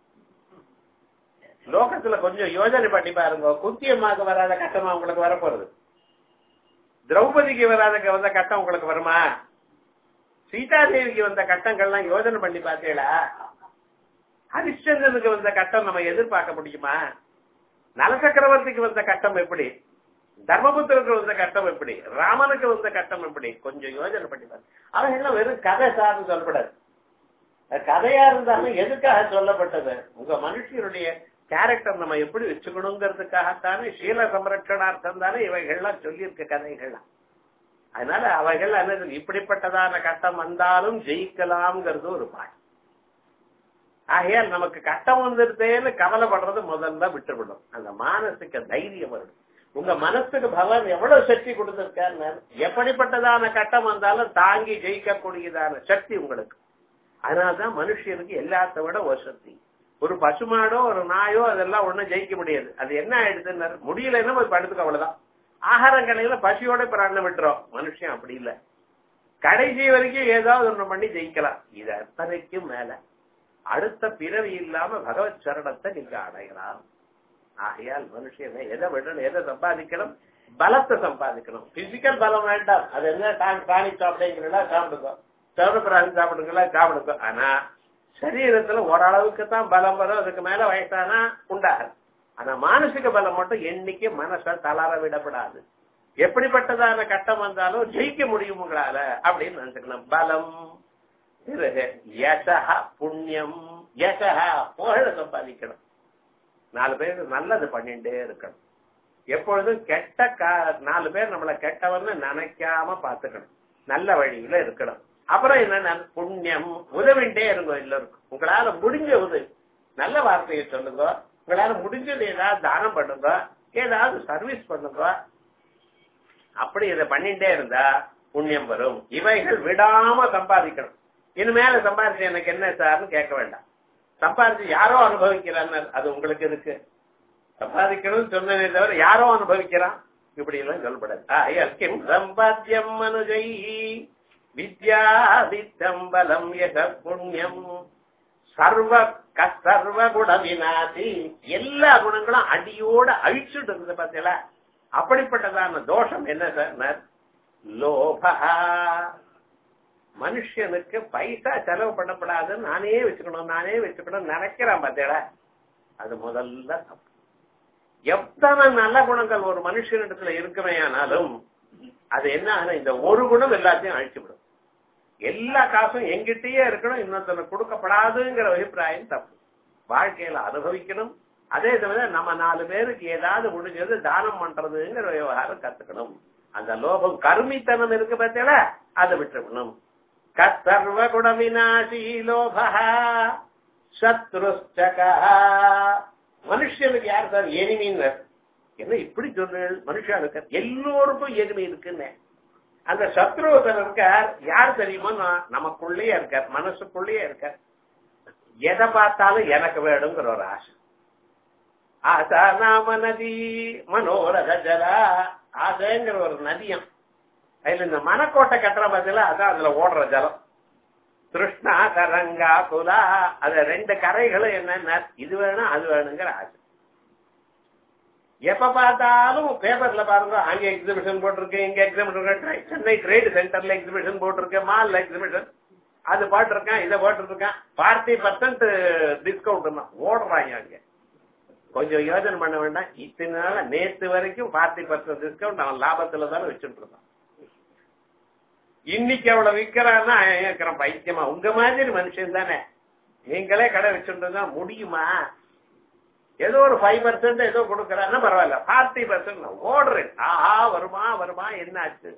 லோகத்துல கொஞ்சம் யோஜனை பண்ணி பாருங்க குத்தியம்மாக்கு வராத கட்டமா உங்களுக்கு வரப்போறது திரௌபதிக்கு வராத வந்த கட்டம் உங்களுக்கு வருமா சீதாதேவிக்கு வந்த கட்டங்கள்லாம் யோஜனை பண்ணி பார்த்தீங்களா ஹரிச்சந்திரனுக்கு வந்த கட்டம் நம்ம எதிர்பார்க்க முடியுமா நல சக்கரவர்த்திக்கு வந்த கட்டம் எப்படி தர்மபுத்திரருக்கு வந்த கட்டம் எப்படி ராமனுக்கு வந்த கட்டம் எப்படி கொஞ்சம் யோஜனை பண்ணி பாருங்க அவன் எல்லாம் வெறும் கதை சார்ந்து சொல்லப்படாது கதையா இருந்தாலும் எதுக்காக சொல்லப்பட்டது உங்க மனுஷனுடைய கேரக்டர் நம்ம எப்படி வச்சுக்கணுங்கிறதுக்காகத்தானே சீல சம்ரட்சணார்த்தம் தானே இவைகள்லாம் சொல்லியிருக்க கதைகள்லாம் அதனால அவைகள் என்னது இப்படிப்பட்டதான கட்டம் வந்தாலும் ஜெயிக்கலாம்ங்கிறது ஒரு பாட்டு ஆகையால் நமக்கு கட்டம் வந்துருதேன்னு கவலைப்படுறது முதல்ல விட்டுவிடும் அந்த மானசிக தைரியம் வரும் உங்க மனசுக்கு பகவான் எவ்வளவு சக்தி கொடுத்திருக்காரு எப்படிப்பட்டதான கட்டம் வந்தாலும் தாங்கி ஜெயிக்கக்கூடியதான சக்தி உங்களுக்கு அதனாலதான் மனுஷனுக்கு எல்லாத்த விட ஒரு சக்தி ஒரு பசுமாடோ ஒரு நாயோ அதெல்லாம் ஒண்ணும் ஜெயிக்க முடியாது அது என்ன ஆயிடுதுன்னு முடியலன்னா போய் படுத்துக்க அவ்வளவுதான் ஆகாரம் கடையில பசியோட பிராணம் விட்டுறோம் மனுஷன் அப்படி இல்ல கடைசி வரைக்கும் ஏதாவது ஒண்ணு பண்ணி ஜெயிக்கலாம் இது அத்தனைக்கும் மேல அடுத்த பிறவி இல்லாம பகவத் சரணத்தை நீங்க அடையலாம் ஆகையால் மனுஷனை எதை விடணும் எதை சம்பாதிக்கணும் பலத்தை சம்பாதிக்கணும் பிசிக்கல் பலம் வேண்டாம் அது என்ன டானிக் சாப்பிடுங்களா சாப்பிடுங்க சவரப்பிராணி சாப்பிடுங்களா சாப்பிடுங்க ஆனா சரீரத்துல ஓரளவுக்கு தான் பலம் வரும் அதுக்கு மேல வயசானா உண்டாகும் ஆனா மானசிக பலம் மட்டும் என்னைக்கு மனச தளர விடப்படாது எப்படிப்பட்டதான கட்டம் வந்தாலும் ஜெயிக்க முடியும் உங்களால அப்படின்னு நினைச்சுக்கணும் பலம் பிறகு யசா புண்ணியம் யசா புகழ சம்பாதிக்கணும் நாலு பேர் நல்லது பண்ணிட்டே இருக்கணும் எப்பொழுதும் கெட்ட நாலு பேர் நம்மள கெட்டவன்னு நினைக்காம பாத்துக்கணும் நல்ல வழியில இருக்கணும் அப்புறம் என்ன புண்ணியம் உதவிண்டே இருங்க எல்லாருக்கும் உங்களால முடிஞ்ச உதவி நல்ல வார்த்தையை சொல்லுங்க உங்களால முடிஞ்சது ஏதாவது தானம் பண்ணுங்க ஏதாவது சர்வீஸ் பண்ணுங்க அப்படி இதை பண்ணிட்டே இருந்தா புண்ணியம் வரும் இவைகள் விடாம சம்பாதிக்கணும் இனிமேல சம்பாதிச்சு எனக்கு என்ன சார்னு கேட்க வேண்டாம் சம்பாதிச்சு யாரோ அனுபவிக்கிறான்னு அது உங்களுக்கு இருக்கு சம்பாதிக்கணும்னு சொன்னதே தவிர யாரோ அனுபவிக்கிறான் இப்படி எல்லாம் சொல்லப்படாது சம்பாத்தியம் மனுஜை வித்யா வித்தம் பலம் யச புண்ணியம் சர்வ சர்வ குண வினாதி எல்லா குணங்களும் அடியோட அழிச்சுட்டு இருந்தது பார்த்தீங்களா அப்படிப்பட்டதான தோஷம் என்ன சார் லோபா மனுஷனுக்கு பைசா செலவு பண்ணப்படாதுன்னு நானே வச்சுக்கணும் நானே வச்சுக்கணும் நினைக்கிறான் பார்த்தேடா அது முதல்ல தப்பு எத்தனை நல்ல குணங்கள் ஒரு மனுஷனிடத்துல இருக்குமே ஆனாலும் அது என்ன ஆகுது, இந்த ஒரு குணம் எல்லாத்தையும் அழிச்சுவிடும் எல்லா காசும் எங்கிட்டயே இருக்கணும் இன்னொருத்தனுக்கு கொடுக்கப்படாதுங்கிற அபிப்பிராயம் தப்பு வாழ்க்கையில அனுபவிக்கணும் அதே சமயம் நம்ம நாலு பேருக்கு ஏதாவது முடிஞ்சது தானம் பண்றதுங்கிற விவகாரம் கத்துக்கணும் அந்த லோபம் கருமித்தனம் இருக்கு பார்த்தீங்களா அதை விட்டுக்கணும் கத்தர்வ குண விநாசி லோபா சத்ருஷ்டகா மனுஷனுக்கு யார் சார் எனிமின்னர் என்ன இப்படி சொல்றீர்கள் மனுஷனுக்கு எல்லோருக்கும் எனிமி இருக்குன்னு அந்த சத்ருவத்தர் இருக்கார் யார் தெரியுமோ நான் நமக்குள்ளேயே இருக்கார் மனசுக்குள்ளேயே இருக்கார் எதை பார்த்தாலும் எனக்கு வேணுங்கிற ஒரு ஆசை ஆசா நாம நதி மனோரத ஜலா ஆசைங்கிற ஒரு நதியம் அதுல இந்த மனக்கோட்டை கட்டுற பதில அதான் அதுல ஓடுற ஜலம் கிருஷ்ணா கரங்கா குலா அது ரெண்டு கரைகளும் என்னன்னா இது வேணும் அது வேணுங்கிற ஆசை எப்ப பார்த்தாலும் பேப்பர்ல பாருங்க அங்க எக்ஸிபிஷன் போட்டிருக்கு இங்க எக்ஸிபிஷன் சென்னை ட்ரேட் சென்டர்ல எக்ஸிபிஷன் போட்டிருக்கு மால்ல எக்ஸிபிஷன் அது போட்டிருக்கான் இதை போட்டிருக்கான் பார்ட்டி பர்சன்ட் டிஸ்கவுண்ட் ஓடுறாங்க அங்க கொஞ்சம் யோசனை பண்ண வேண்டாம் இத்தனை நாள நேத்து வரைக்கும் பார்ட்டி பர்சன்ட் டிஸ்கவுண்ட் அவன் லாபத்துல தானே வச்சுட்டு இருந்தான் இன்னைக்கு அவ்வளவு விக்கிறான்னா இருக்கிறான் பைத்தியமா உங்க மாதிரி மனுஷன் தானே நீங்களே கடை வச்சுட்டு இருந்தா முடியுமா ஏதோ ஒரு ஃபைவ் பர்சன்ட் ஏதோ கொடுக்கறான்னா பரவாயில்ல ஃபார்ட்டி பர்சன்ட் ஓடுறேன் ஆஹா வருமா வருமா என்ன ஆச்சு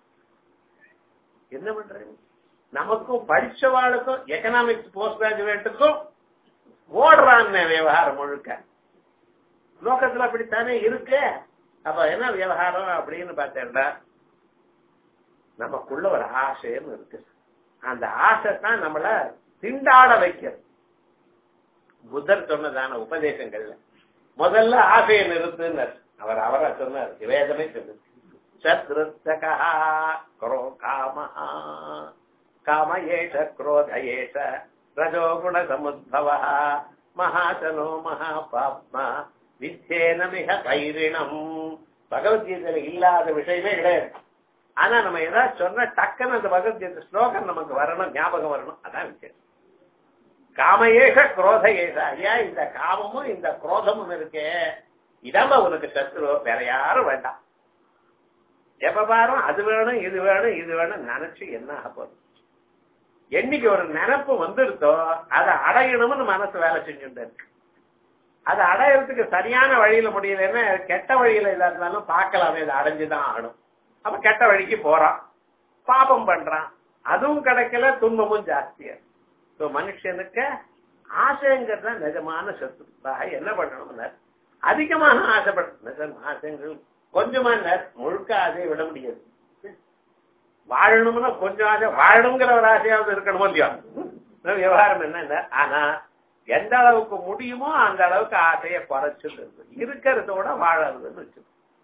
என்ன பண்றேன் நமக்கும் படிச்சவாளுக்கும் எக்கனாமிக்ஸ் போஸ்ட் கிராஜுவேட்டுக்கும் ஓடுறான் விவகாரம் முழுக்க லோகத்துல அப்படித்தானே இருக்கு அப்ப என்ன விவகாரம் அப்படின்னு பார்த்தேன்டா நமக்குள்ள ஒரு ஆசைன்னு இருக்கு அந்த ஆசை தான் நம்மள திண்டாட வைக்கிறது புத்தர் சொன்னதான உபதேசங்கள்ல முதல்ல ஆசையை நிறுத்துனர் அவர் அவரா சொன்னார் வேதமே சொன்னது சத்ருத்தகா குரோ காம காம ஏஷ குரோத ஏஷ ரஜோகுண சமுத்பவ மகாசனோ மகாபாப்மா வித்தேன மிக கைரிணம் பகவத்கீதையில இல்லாத விஷயமே கிடையாது ஆனா நம்ம ஏதாவது சொன்ன டக்குன்னு அந்த பகவத்கீதை ஸ்லோகம் நமக்கு வரணும் ஞாபகம் வரணும் அதான் விஷயம் காமயேஷ குரோத ஏஷ ஐயா இந்த காமமும் இந்த குரோதமும் இருக்கே இதாம உனக்கு சத்ரு வேற யாரும் வேண்டாம் எப்ப பாரும் அது வேணும் இது வேணும் இது வேணும் நினைச்சு என்ன ஆக போகுது என்னைக்கு ஒரு நினைப்பு வந்துருத்தோ அதை அடையணும்னு மனசு வேலை செஞ்சுட்டு இருக்கு அதை அடையறதுக்கு சரியான வழியில முடியலன்னா கெட்ட வழியில இதா இருந்தாலும் பார்க்கலாமே இதை அடைஞ்சுதான் ஆகணும் அப்ப கெட்ட வழிக்கு போறான் பாபம் பண்றான் அதுவும் கிடைக்கல துன்பமும் ஜாஸ்தியா சோ மனுஷனுக்கு ஆசைங்கிறது தான் நிஜமான சத்துருக்காக என்ன பண்ணணும் அதிகமான ஆசைப்பட நிஜம் ஆசைங்கள் கொஞ்சமா முழுக்க ஆசையை விட முடியாது வாழணும்னா கொஞ்சம் ஆசை வாழணுங்கிற ஒரு ஆசையாவது இருக்கணுமோ இல்லையோ விவகாரம் என்ன ஆனா எந்த அளவுக்கு முடியுமோ அந்த அளவுக்கு ஆசையை குறைச்சுட்டு இருக்கிறதோட வாழறதுன்னு வச்சு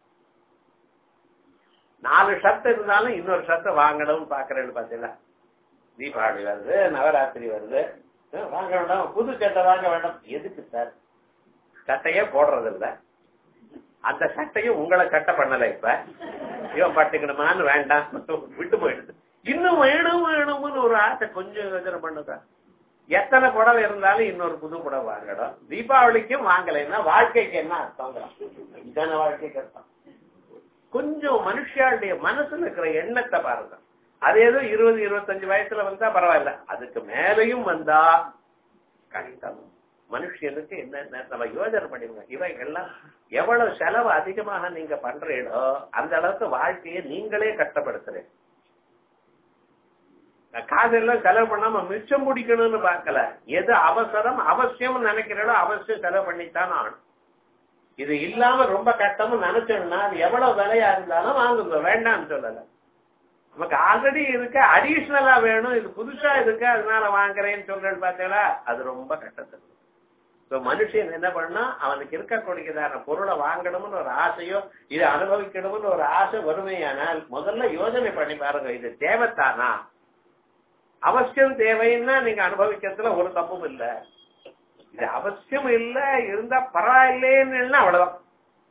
நாலு ஷர்ட் இருந்தாலும் இன்னொரு ஷர்ட் வாங்கணும்னு பாக்குறேன்னு பாத்தீங்களா தீபாவளி வருது நவராத்திரி வருது வாங்க வேண்டாம் புது சட்டை வாங்க வேண்டாம் எதுக்கு சார் சட்டையே போடுறது இல்ல அந்த சட்டையும் உங்களை சட்டை பண்ணல இப்ப இவன் பட்டுக்கணுமான்னு வேண்டாம் விட்டு போயிடுது இன்னும் வேணும் வேணும்னு ஒரு ஆசை கொஞ்சம் யோசனை பண்ணுதா எத்தனை புடவை இருந்தாலும் இன்னொரு புது புடவை வாங்கணும் தீபாவளிக்கும் வாங்கலைன்னா வாழ்க்கைக்கு என்ன அர்த்தம் இதான வாழ்க்கைக்கு அர்த்தம் கொஞ்சம் மனுஷாளுடைய மனசுல இருக்கிற எண்ணத்தை பாருங்க அது ஏதோ இருபது இருபத்தஞ்சு வயசுல வந்தா பரவாயில்ல அதுக்கு மேலையும் வந்தா கஷ்டம் மனுஷனுக்கு என்ன நம்ம யோஜனை பண்ணிருங்க இவைகள்லாம் எவ்வளவு செலவு அதிகமாக நீங்க பண்றீங்களோ அந்த அளவுக்கு வாழ்க்கையை நீங்களே கஷ்டப்படுத்துறேன் காசெல்லாம் செலவு பண்ணாம மிச்சம் முடிக்கணும்னு பார்க்கல எது அவசரம் அவசியம் நினைக்கிறீங்களோ அவசியம் செலவு பண்ணித்தான் ஆகணும் இது இல்லாம ரொம்ப கட்டமும் நினைச்சோம்னா அது எவ்வளவு விலையா இருந்தாலும் வாங்குங்க வேண்டாம்னு சொல்லல நமக்கு ஆல்ரெடி இருக்க அடிஷனலா வேணும் இது புதுசா இருக்கு அதனால வாங்குறேன்னு சொல்றேன்னு பார்த்தீங்களா அது ரொம்ப கட்டத்தில் மனுஷன் என்ன பண்ணா அவனுக்கு இருக்கக்கூடியதான பொருளை வாங்கணும்னு ஒரு ஆசையோ இதை அனுபவிக்கணும்னு ஒரு ஆசை வறுமையானால் முதல்ல யோசனை பண்ணி பாருங்க இது தேவைத்தானா அவசியம் தேவைன்னா நீங்க அனுபவிக்கிறதுல ஒரு தப்பும் இல்ல இது அவசியம் இல்ல இருந்தா பரவாயில்லைன்னு அவ்வளவுதான்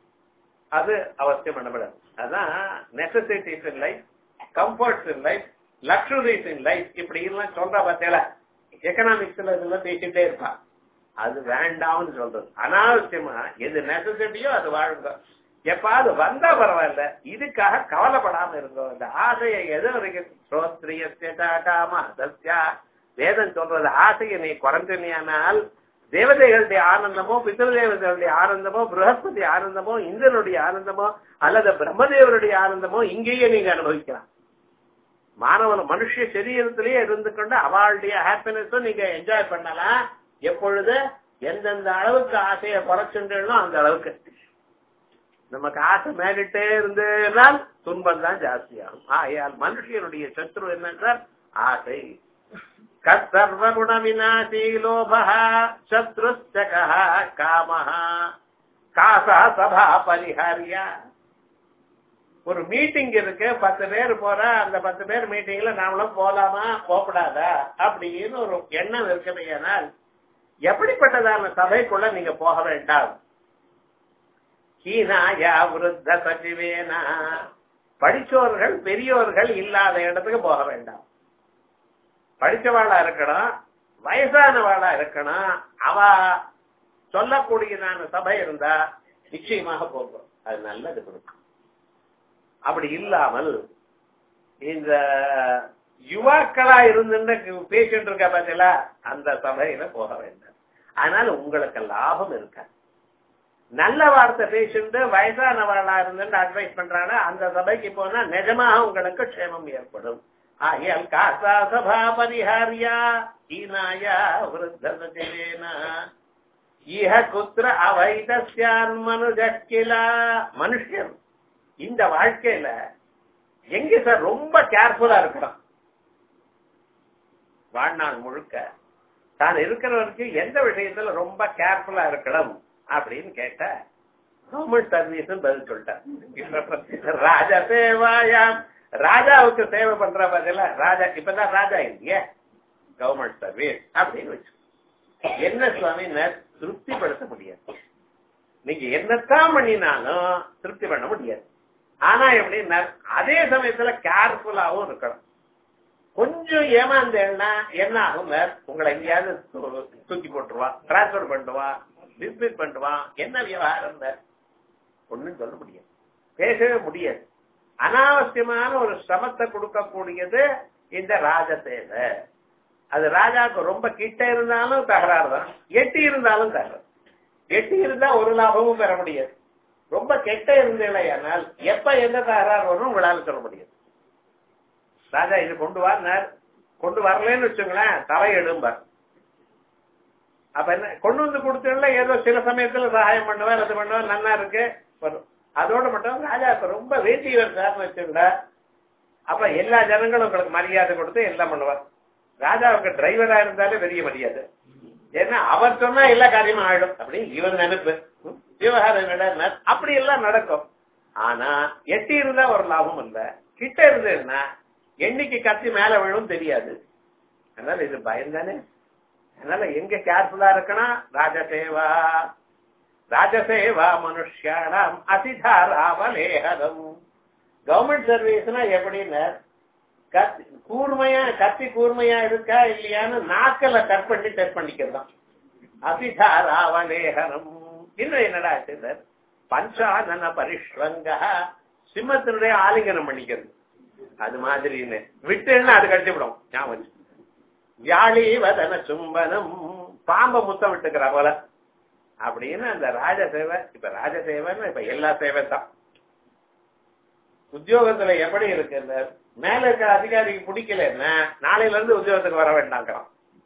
அது அவசியம் பண்ணப்படாது அதான் necessities in life comforts in life luxuries in life இப்படி எல்லாம் சொல்ற பார்த்தேல எக்கனாமிக்ஸ்ல இதெல்லாம் பேசிட்டே இருப்பான் அது வேண்டாம்னு சொல்றது அனாவசியமா எது நெசசிட்டியோ அது வாழுங்க எப்பாவது வந்தா பரவாயில்ல இதுக்காக கவலைப்படாம இருந்தோம் இந்த ஆசையை எது வரைக்கும் ஸ்ரோத்ரியஸ்யா காம சத்யா வேதம் சொல்றது ஆசையை நீ குறைஞ்சினால் தேவதைகளுடைய ஆனந்தமோ பித்திருதேவதைகளுடைய ஆனந்தமோ பிரகஸ்பதி ஆனந்தமோ இந்திரனுடைய ஆனந்தமோ அல்லது பிரம்மதேவருடைய ஆனந்தமோ இங்கேயே நீங்க அனுபவிக்கலாம் மாணவன் மனுஷ சரீரத்திலேயே இருந்து கொண்டு அவளுடைய ஹாப்பினஸும் நீங்க என்ஜாய் பண்ணலாம் எப்பொழுது எந்தெந்த அளவுக்கு ஆசையை குறைச்சுன்றோ அந்த அளவுக்கு நமக்கு ஆசை மேலிட்டே இருந்ததுனால் துன்பம் தான் ஜாஸ்தியாகும் ஆகையால் மனுஷனுடைய சத்ரு என்னென்றால் ஆசை கர்வகுண விநாசி லோபா சத்ருச்சக காமஹா காசா சபா பரிஹாரியா ஒரு மீட்டிங் இருக்கு பத்து பேர் போற அந்த பத்து பேர் மீட்டிங்ல நாமளும் போலாமா போகக்கூடாதா அப்படின்னு ஒரு எண்ணம் இருக்கிறேனால் எப்படிப்பட்டதான சபைக்குள்ள நீங்க போக வேண்டாம் ஹீனாயா விருத்த சச்சிவேனா படிச்சோர்கள் பெரியோர்கள் இல்லாத இடத்துக்கு போக வேண்டாம் படிச்சவாளா இருக்கணும் வயசானவாளா இருக்கணும் அவ சொல்லக்கூடியதான சபை இருந்தா நிச்சயமாக போகும் அது நல்லது கொடுக்கும் அப்படி இல்லாமல் இந்த யுவாக்களா இருந்து பேசிட்டு இருக்க பார்த்தீங்களா அந்த சபையில போக வேண்டாம் அதனால உங்களுக்கு லாபம் இருக்காது நல்ல வார்த்தை பேசிட்டு வயசானவர்களா இருந்து அட்வைஸ் பண்றாங்க அந்த சபைக்கு போனா நிஜமாக உங்களுக்கு க்ஷேமம் ஏற்படும் ஆயல் காசா சபா பரிஹாரியா ஈனாயா விருத்தேனா இஹ குத்திர அவைதஸ்யான் மனுஜக்கிலா மனுஷன் இந்த வாழ்க்கையில எங்க சார் ரொம்ப கேர்ஃபுல்லா இருக்கணும் வாழ்நாள் முழுக்க தான் இருக்கிறவருக்கு எந்த விஷயத்துல ரொம்ப கேர்ஃபுல்லா இருக்கணும் அப்படின்னு கேட்ட கவர்மெண்ட் சர்வீஸ் பதில் சொல்லிட்டார் ராஜா சேவாயாம் ராஜாவுக்கு சேவை பண்ற பதில ராஜா இப்பதான் ராஜா இல்லையே கவர்மெண்ட் சர்வீஸ் அப்படின்னு வச்சு என்ன சுவாமி திருப்திப்படுத்த முடியாது நீங்க என்னத்தான் பண்ணினாலும் திருப்தி பண்ண முடியாது ஆனா எப்படின்னா அதே சமயத்துல கேர்ஃபுல்லாவும் இருக்கணும் கொஞ்சம் ஏமாந்தேன்னா என்ன ஆகும் உங்களை எங்கேயாவது தூக்கி போட்டுருவான் டிரான்ஸ்பர் பண்ணுவான் டிஸ்மிஸ் பண்ணுவான் என்ன விவகாரம் ஒண்ணும் சொல்ல முடியாது பேசவே முடியாது அனாவசியமான ஒரு சிரமத்தை கொடுக்கக்கூடியது இந்த ராஜசேவை அது ராஜாவுக்கு ரொம்ப கிட்ட இருந்தாலும் தகராறு தான் எட்டி இருந்தாலும் தகராறு எட்டி இருந்தா ஒரு லாபமும் பெற முடியாது ரொம்ப கெட்ட இருந்தேனால் எப்ப எந்த தகராறு வரும் உங்களால சொல்ல முடியாது ராஜா இது கொண்டு வார் கொண்டு வரலன்னு வச்சுங்களேன் தலை எடும்பார் அப்ப என்ன கொண்டு வந்து கொடுத்ததுல ஏதோ சில சமயத்துல சகாயம் பண்ணுவார் அது பண்ணுவார் நல்லா இருக்கு வரும் அதோட மட்டும் ராஜாவுக்கு ரொம்ப வேண்டியவர் சார்னு வச்சுங்களா அப்ப எல்லா ஜனங்களும் உங்களுக்கு மரியாதை கொடுத்து எல்லாம் பண்ணுவார் ராஜாவுக்கு டிரைவரா இருந்தாலே பெரிய மரியாதை ஏன்னா அவர் சொன்னா எல்லா காரியமும் ஆயிடும் அப்படி இவர் நினைப்பு விவகாரம் அப்படி எல்லாம் நடக்கும் ஆனா எட்டி இருந்தா ஒரு லாபம் இல்ல கிட்ட இருந்ததுன்னா என்னைக்கு கத்தி மேல விழும் தெரியாது அதனால இது பயந்தானே அதனால எங்க கேர்ஃபுல்லா இருக்கணும் ராஜசேவா ராஜசேவா மனுஷியானாம் அதிதாராவலேகரம் கவர்மெண்ட் சர்வீஸ்னா எப்படின்னு கத்தி கூர்மையா கத்தி கூர்மையா இருக்கா இல்லையான்னு நாக்கல கட் பண்ணி டெஸ்ட் பண்ணிக்கிறதான் அபிதாராவலேகனம் இன்னும் என்னடா சார் பஞ்சானன பரிஷ்வங்க சிம்மத்தினுடைய ஆலிங்கனம் பண்ணிக்கிறது அது மாதிரின்னு விட்டுன்னா அது கட்டிவிடும் ஞாபகம் வியாழி வதன சும்பனம் பாம்ப முத்தம் விட்டுக்கிற போல அப்படின்னு அந்த ராஜ சேவை இப்ப ராஜ சேவைன்னு இப்ப எல்லா சேவை தான் உத்தியோகத்துல எப்படி இருக்கு மேல இருக்கிற அதிகாரிக்கு பிடிக்கலன்னா நாளையில இருந்து உத்தியோகத்துக்கு வர வேண்டாங்கிறான்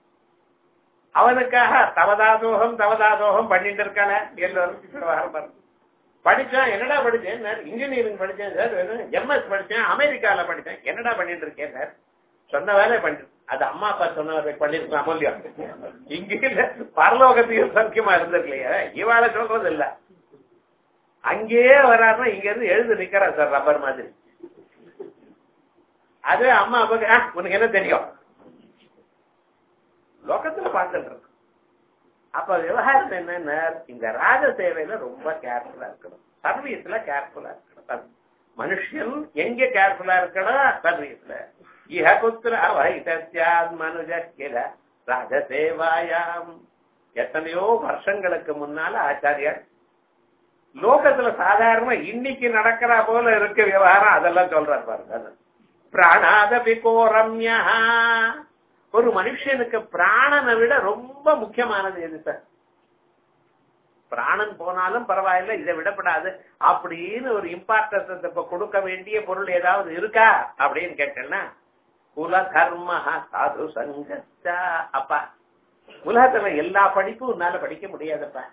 அவனுக்காக தவதாதோகம் தவதாதோகம் பண்ணிட்டு இருக்கான எல்லாரும் படிச்சா என்னடா படிச்சேன் இன்ஜினியரிங் படிச்சேன் சார் எம்எஸ் படிச்சேன் அமெரிக்கால படிச்சேன் என்னடா பண்ணிட்டு இருக்கேன் சார் சொன்ன வேலை பண்ணிட்டு அது அம்மா அப்பா சொன்ன வேலை பண்ணிருக்கலாம் இல்லையா இங்க இல்ல பரலோகத்தையும் சக்கியமா இருந்திருக்கலையா இவாள சொல்றது இல்ல அங்கேயே வராருன்னா இங்க இருந்து எழுந்து நிக்கிறா சார் ரப்பர் மாதிரி அது அம்மா அப்பாக்கு உனக்கு என்ன தெரியும் லோகத்துல பார்த்துட்டு இருக்கு அப்ப விவகாரம் என்னன்னா இந்த ராஜ சேவையில ரொம்ப கேர்ஃபுல்லா இருக்கணும் சர்வீஸ்ல கேர்ஃபுல்லா இருக்கணும் மனுஷன் எங்க கேர்ஃபுல்லா இருக்கணும் சர்வீஸ்ல இஹ குத்திர வைத்தியாத் மனுஜ கில ராஜசேவாயாம் எத்தனையோ வருஷங்களுக்கு முன்னால ஆச்சாரியார் லோகத்துல சாதாரணமா இன்னைக்கு நடக்கிறா போல இருக்க விவகாரம் அதெல்லாம் சொல்றாரு பாருங்க பிராணாத விகோரம்யா ஒரு மனுஷனுக்கு பிராணனை விட ரொம்ப முக்கியமானது எது சார் பிராணன் போனாலும் பரவாயில்ல இதை விடப்படாது அப்படின்னு ஒரு இம்பார்ட்டன்ஸ் இப்ப கொடுக்க வேண்டிய பொருள் ஏதாவது இருக்கா அப்படின்னு கேட்டேன்னா குல தர்ம சாது சங்கச்சா அப்பா உலகத்துல எல்லா படிப்பும் உன்னால படிக்க முடியாதப்பா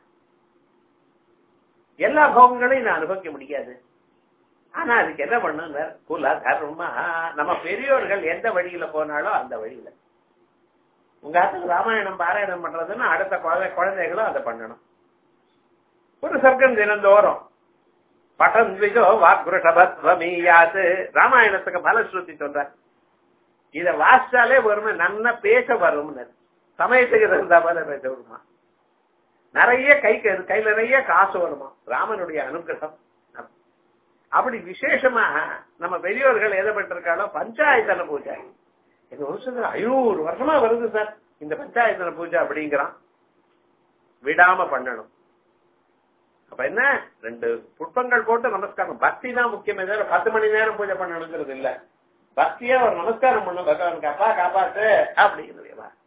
எல்லா போகங்களையும் நான் அனுபவிக்க முடியாது ஆனா அதுக்கு என்ன பண்ணுங்க குல தர்ம நம்ம பெரியோர்கள் எந்த வழியில போனாலும் அந்த வழியில உங்க ஆத்துக்கு ராமாயணம் பாராயணம் பண்றதுன்னா அடுத்த குழந்தை குழந்தைகளும் அதை பண்ணணும் ஒரு சர்க்கம் தினந்தோறும் பட்டம் விஜோ வாக்குருஷபத்வமீயாது ராமாயணத்துக்கு பலஸ்ருதி சொல்ற இத வாசிச்சாலே வருமே நன்னா பேச வரும்னு சமயத்துக்கு இருந்தா போல பேச வருமா நிறைய கைக்கு கையில நிறைய காசு வருமா ராமனுடைய அனுகிரகம் அப்படி விசேஷமாக நம்ம பெரியோர்கள் எதை பெற்றிருக்காளோ பஞ்சாயத்தன பூஜை எங்க வருஷத்துல ஐநூறு வருஷமா வருது சார் இந்த பஞ்சாயத்தன பூஜை அப்படிங்கிறான் விடாம பண்ணணும் அப்ப என்ன ரெண்டு புட்பங்கள் போட்டு நமஸ்காரம் பக்தி தான் முக்கியமே தவிர பத்து மணி நேரம் பூஜை பண்ணணுங்கிறது இல்ல பக்தியா ஒரு நமஸ்காரம் பண்ணும் பகவானுக்கு அப்பா காப்பாத்து அப்படிங்கிறது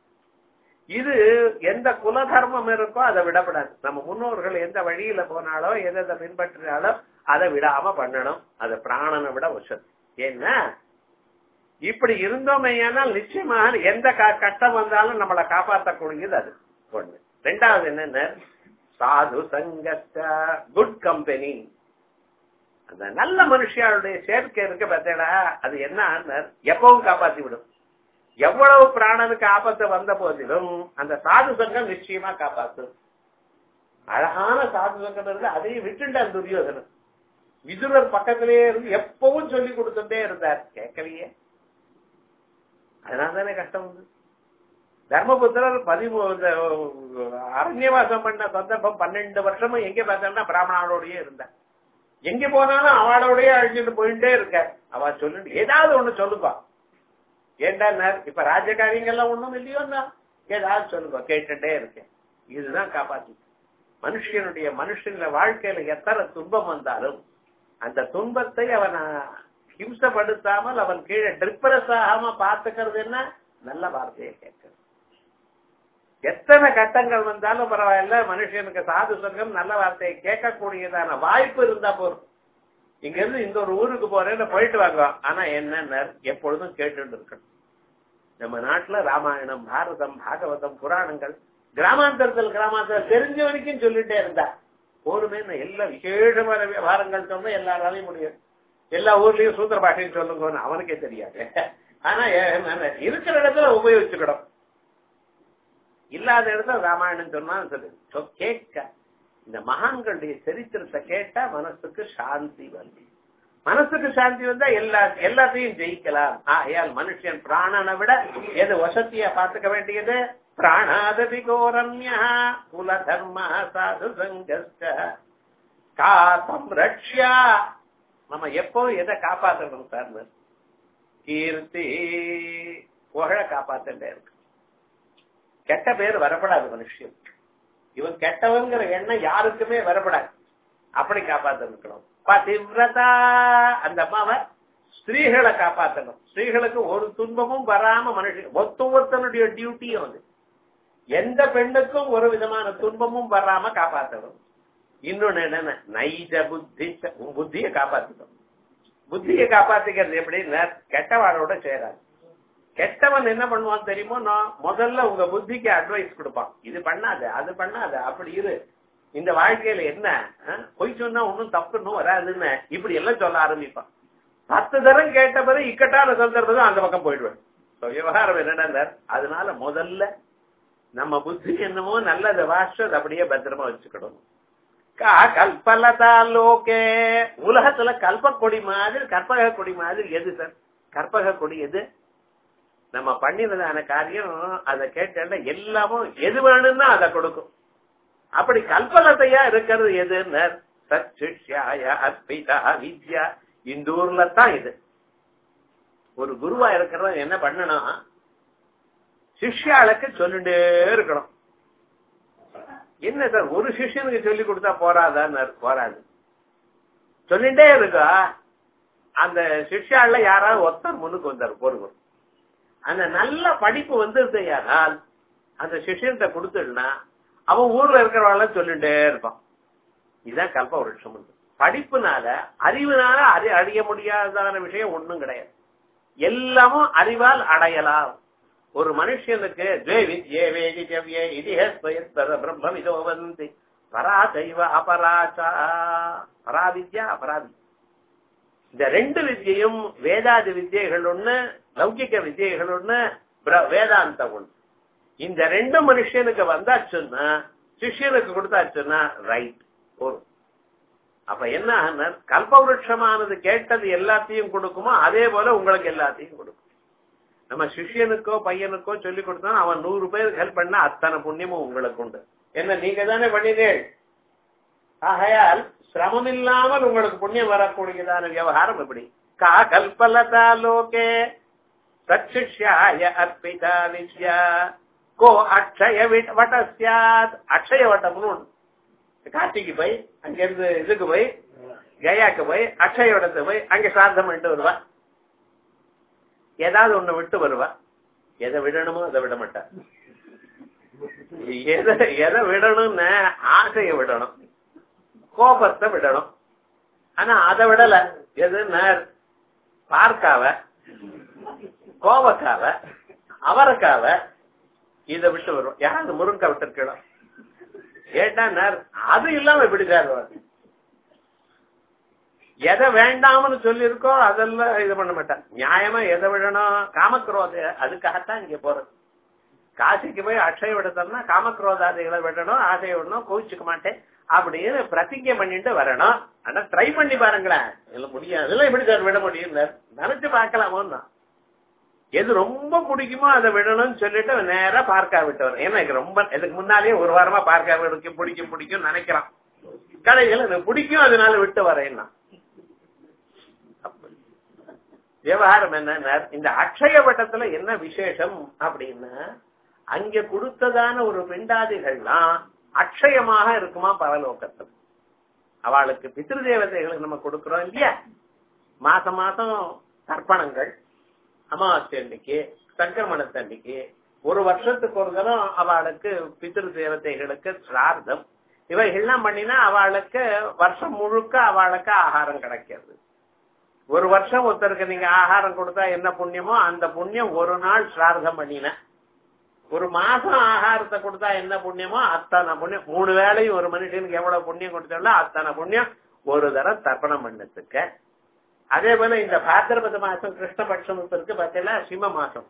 இது எந்த குல தர்மம் இருக்கோ அதை விடப்படாது நம்ம முன்னோர்கள் எந்த வழியில போனாலோ எதை பின்பற்றினாலோ அதை விடாம பண்ணணும் அதை பிராணனை விட வசதி ஏன்னா இப்படி இருந்தோமையானால் நிச்சயமாக எந்த கட்டம் வந்தாலும் நம்மளை காப்பாற்றக்கூடியது அது ஒண்ணு ரெண்டாவது என்னன்னு சாது சங்கத்த குட் கம்பெனி அந்த நல்ல மனுஷியாளுடைய சேர்க்கை இருக்கு பார்த்தேடா அது என்ன எப்பவும் காப்பாத்தி விடும் எவ்வளவு பிராணனுக்கு ஆபத்து வந்த போதிலும் அந்த சாது சங்கம் நிச்சயமா காப்பாற்றும் அழகான சாது சங்கம் இருந்து அதையும் விட்டுண்டார் துரியோதனன் விதுரர் பக்கத்திலேயே இருந்து எப்பவும் சொல்லி கொடுத்துட்டே இருந்தார் கேட்கலையே அதனால தானே கஷ்டம் வந்து தர்மபுத்திரர் பதிமூணு அரண்யவாசம் பண்ண சந்தர்ப்பம் பன்னெண்டு வருஷமும் எங்க பார்த்தோம்னா பிராமணாவோடய இருந்தார் எங்க போனாலும் அவளோடய அழிஞ்சிட்டு போயிட்டே இருக்க அவ சொல்லிட்டு ஏதாவது ஒண்ணு சொல்லுப்பா ஏண்டா இப்ப ராஜகாரியங்கள்லாம் ஒண்ணும் இல்லையோன்னா ஏதாவது சொல்லுங்க கேட்டுட்டே இருக்கேன் இதுதான் காப்பாத்தி மனுஷனுடைய மனுஷன வாழ்க்கையில எத்தனை துன்பம் வந்தாலும் அந்த துன்பத்தை அவன் ஹிம்சப்படுத்தாமல் அவன் கீழே டிரிப்ரஸ் ஆகாம பாத்துக்கிறது என்ன நல்ல வார்த்தையை கேட்கறது எத்தனை கட்டங்கள் வந்தாலும் பரவாயில்ல மனுஷனுக்கு சாது சங்கம் நல்ல வார்த்தையை கேட்கக்கூடியதான வாய்ப்பு இருந்தா போதும் இங்க இருந்து இந்த ஒரு ஊருக்கு போறேன்னு போயிட்டு வாங்க ஆனா என்ன எப்பொழுதும் கேட்டு இருக்கணும் நம்ம நாட்டுல ராமாயணம் பாரதம் பாகவதம் புராணங்கள் கிராமாந்தரத்தில் கிராமாந்தரம் தெரிஞ்ச வரைக்கும் சொல்லிட்டே இருந்தா போருமே எல்லா விசேஷமான விவகாரங்கள் சொன்னா எல்லாராலையும் முடியும் எல்லா ஊர்லயும் சூத்திர பாஷைன்னு சொல்லுங்க அவனுக்கே தெரியாது ஆனா இருக்கிற இடத்துல உபயோகிச்சுக்கிடும் இல்லாத இடத்துல ராமாயணம் சொன்னா கேட்க இந்த மகான்களுடைய சரித்திரத்தை கேட்டா மனசுக்கு சாந்தி வந்து மனசுக்கு சாந்தி வந்தா எல்லா எல்லாத்தையும் ஜெயிக்கலாம் ஆகையால் மனுஷன் பிராணனை விட எது வசதியா பாத்துக்க வேண்டியது பிராணாதபி கோரம்யா குல தர்ம சாது சங்கஸ்ட காத்தம் ரக்ஷா நம்ம எப்போ எதை காப்பாற்றணும் சார் கீர்த்தி புகழ காப்பாத்தண்டே இருக்கு கெட்ட பேர் வரப்படாது மனுஷன் இவன் கெட்டவங்கிற எண்ணம் யாருக்குமே வரப்படாது அப்படி காப்பாத்தணும் பதிவிரதா அந்த அம்மாவை ஸ்திரீகளை காப்பாத்தணும் ஸ்திரீகளுக்கு ஒரு துன்பமும் வராம மனுஷன் ஒத்த ஒருத்தனுடைய டியூட்டியும் அது எந்த பெண்ணுக்கும் ஒரு விதமான துன்பமும் வராம காப்பாத்தணும் இன்னொன்னு என்னன்னா நைஜ புத்தி உன் புத்தியை காப்பாத்திக்கணும் புத்தியை காப்பாத்திக்கிறது எப்படின்னா கெட்டவாளோட சேராது கெட்டவன் என்ன பண்ணுவான் தெரியுமோ நான் முதல்ல உங்க புத்திக்கு அட்வைஸ் கொடுப்பான் இது பண்ணாத அது பண்ணாத அப்படி இரு இந்த வாழ்க்கையில என்ன பொய் சொன்னா ஒன்னும் தப்புன்னு வராதுன்னு இப்படி எல்லாம் சொல்ல ஆரம்பிப்பான் பத்து தரம் கேட்ட பிறகு இக்கட்டான சந்தர்ப்பம் அந்த பக்கம் போயிடுவேன் விவகாரம் என்னடா அதனால முதல்ல நம்ம புத்தி என்னமோ நல்லதை வாஷ அப்படியே பத்திரமா வச்சுக்கணும் கா கல்பலதா லோகே உலகத்துல கல்ப கொடி மாதிரி கற்பக கொடி மாதிரி எது சார் கற்பக கொடி எது நம்ம பண்ணினதான காரியம் அதை கேட்டா எல்லாமும் எது வேணும்னா அதை கொடுக்கும் அப்படி கல்பலத்தையா இருக்கிறது எதுன்னு சச்சிஷ்யாய அர்ப்பிதா வித்யா இந்த ஊர்ல தான் இது ஒரு குருவா இருக்கிறவன் என்ன பண்ணணும் சிஷ்யாளுக்கு சொல்லிட்டே இருக்கணும் என்ன சார் ஒரு சிஷ்யனுக்கு சொல்லி கொடுத்தா போறாதான்னு போராது சொல்லிட்டே இருக்கா அந்த சிஷ்யால யாராவது ஒருத்தர் முன்னுக்கு வந்தார் போருவர் அந்த நல்ல படிப்பு வந்துருது யாரால் அந்த சிஷ்யன்கிட்ட கொடுத்துடுனா அவன் ஊர்ல இருக்கிறவாள் சொல்லிட்டே இருப்பான் இதுதான் கல்ப விருட்சம் படிப்புனால அறிவுனால அறி அறிய முடியாதான விஷயம் ஒண்ணும் கிடையாது எல்லாமும் அறிவால் அடையலாம் ஒரு மனுஷனுக்கு ஜே வித்யே வேதி ஜவ்யே இதிஹஸ்வயஸ்வர பிரம்ம விதோவந்தி பராதைவ அபராச்சா பராவித்யா அபராதி இந்த ரெண்டு வித்தியையும் வேதாதி வித்தியைகள் ஒண்ணு லௌகிக வித்தியைகள் ஒண்ணு பிர- வேதாந்தம் ஒண்ணு இந்த ரெண்டு மனுஷனுக்கு வந்தாச்சுன்னா சிஷ்யனுக்கு கொடுத்தாச்சுன்னா ரைட் போதும் அப்ப என்ன ஆனார், கல்பவருஷமானது கேட்டது எல்லாத்தையும் கொடுக்குமோ அதே போல உங்களுக்கு எல்லாத்தையும் கொடுக்கும் நம்ம சிஷ்யனுக்கோ பையனுக்கோ சொல்லி கொடுத்தா அவன் நூறு பேருக்கு ஹெல்ப் பண்ணா அத்தனை புண்ணியமும் உங்களுக்கு உண்டு என்ன நீங்க தானே பண்ணினேள் ஆகையால் சிரமம் இல்லாமல் உங்களுக்கு புண்ணியம் வரக்கூடியதான விவகாரம் எப்படி கா கல்பலதா லோகே சச்சிஷ்யாய அர்ப்பிதா வித்யா கோ அக்ஷய விட்- வட சியாத் அக்ஷய வட்டம்னு ஒண்ணு கார்த்திக்கு போய் அங்க இருந்து இதுக்கு போய் கயாக்கு போய் அக்ஷய வடத்துக்கு போய் அங்க சார்த்தம் பண்ணிட்டு வருவா ஏதாவது ஒண்ணு விட்டு வருவா எதை விடணுமோ அதை விட மாட்டா எதை எதை விடணும்னு ஆசையை விடணும் கோபத்தை விடணும் ஆனா அதை விடல எதுன்னு பார்க்காவ கோபக்காவ அவரைக்காவ இதை விட்டு வரும் யாராவது முருங்கை விட்டுருக்கணும் கேட்டா அது இல்லாம எப்படி சார் வரும்? எதை வேண்டாம்னு சொல்லியிருக்கோ அதெல்லாம் இது பண்ண மாட்டேன் நியாயமா எதை விடணும் காமக்ரோத அதுக்காகத்தான் இங்க போறது காசிக்கு போய் அக்ஷய விடத்தோம்னா காமக்ரோதாதிகளை விடணும் ஆசையை விடணும் கோவிச்சுக்க மாட்டேன் அப்படின்னு பிரதிஜை பண்ணிட்டு வரணும் ஆனா ட்ரை பண்ணி பாருங்களேன் இல்ல முடியாது இதெல்லாம் எப்படி சார் விட முடியும் நினைச்சு பார்க்கலாமோன்னா எது ரொம்ப பிடிக்குமோ அதை விடணும்னு சொல்லிட்டு நேரா பார்க்கா விட்டு வரும் ஏன்னா எனக்கு ரொம்ப இதுக்கு முன்னாலேயே ஒரு வாரமா பார்க்கா பிடிக்கும் பிடிக்கும் பிடிக்கும் நினைக்கிறான் கடைகள் எனக்கு பிடிக்கும் அதனால விட்டு வரேன்னா விவகாரம் என்ன இந்த அக்ஷய வட்டத்துல என்ன விசேஷம் அப்படின்னா அங்க கொடுத்ததான ஒரு பிண்டாதிகள்லாம் அக்ஷயமாக இருக்குமா பரலோகத்தில் அவளுக்கு பித்ரு தேவதைகளுக்கு நம்ம கொடுக்கிறோம் இல்லையா மாசம் மாசம் தர்ப்பணங்கள் அமாவாசை அன்னைக்கு சங்கரமணத்து அன்னைக்கு ஒரு வருஷத்துக்கு ஒரு தரம் அவளுக்கு பித்ரு தேவதைகளுக்கு சிரார்த்தம் இவைகள்லாம் பண்ணினா அவளுக்கு வருஷம் முழுக்க அவளுக்கு ஆகாரம் கிடைக்கிறது ஒரு வருஷம் ஒருத்தருக்கு நீங்க ஆகாரம் கொடுத்தா என்ன புண்ணியமோ அந்த புண்ணியம் ஒரு நாள் சிரார்த்தம் பண்ணின ஒரு மாசம் ஆகாரத்தை கொடுத்தா என்ன புண்ணியமோ அத்தனை புண்ணியம் மூணு வேளையும் ஒரு மனுஷனுக்கு எவ்வளவு புண்ணியம் கொடுத்தோம்னா அத்தனை புண்ணியம் ஒரு தரம் தர்ப்பணம் பண்ணதுக்கு அதே போல இந்த பாத்திரபத மாசம் கிருஷ்ணபட்சம் இருக்கு பார்த்தீங்களா சிம்ம மாசம்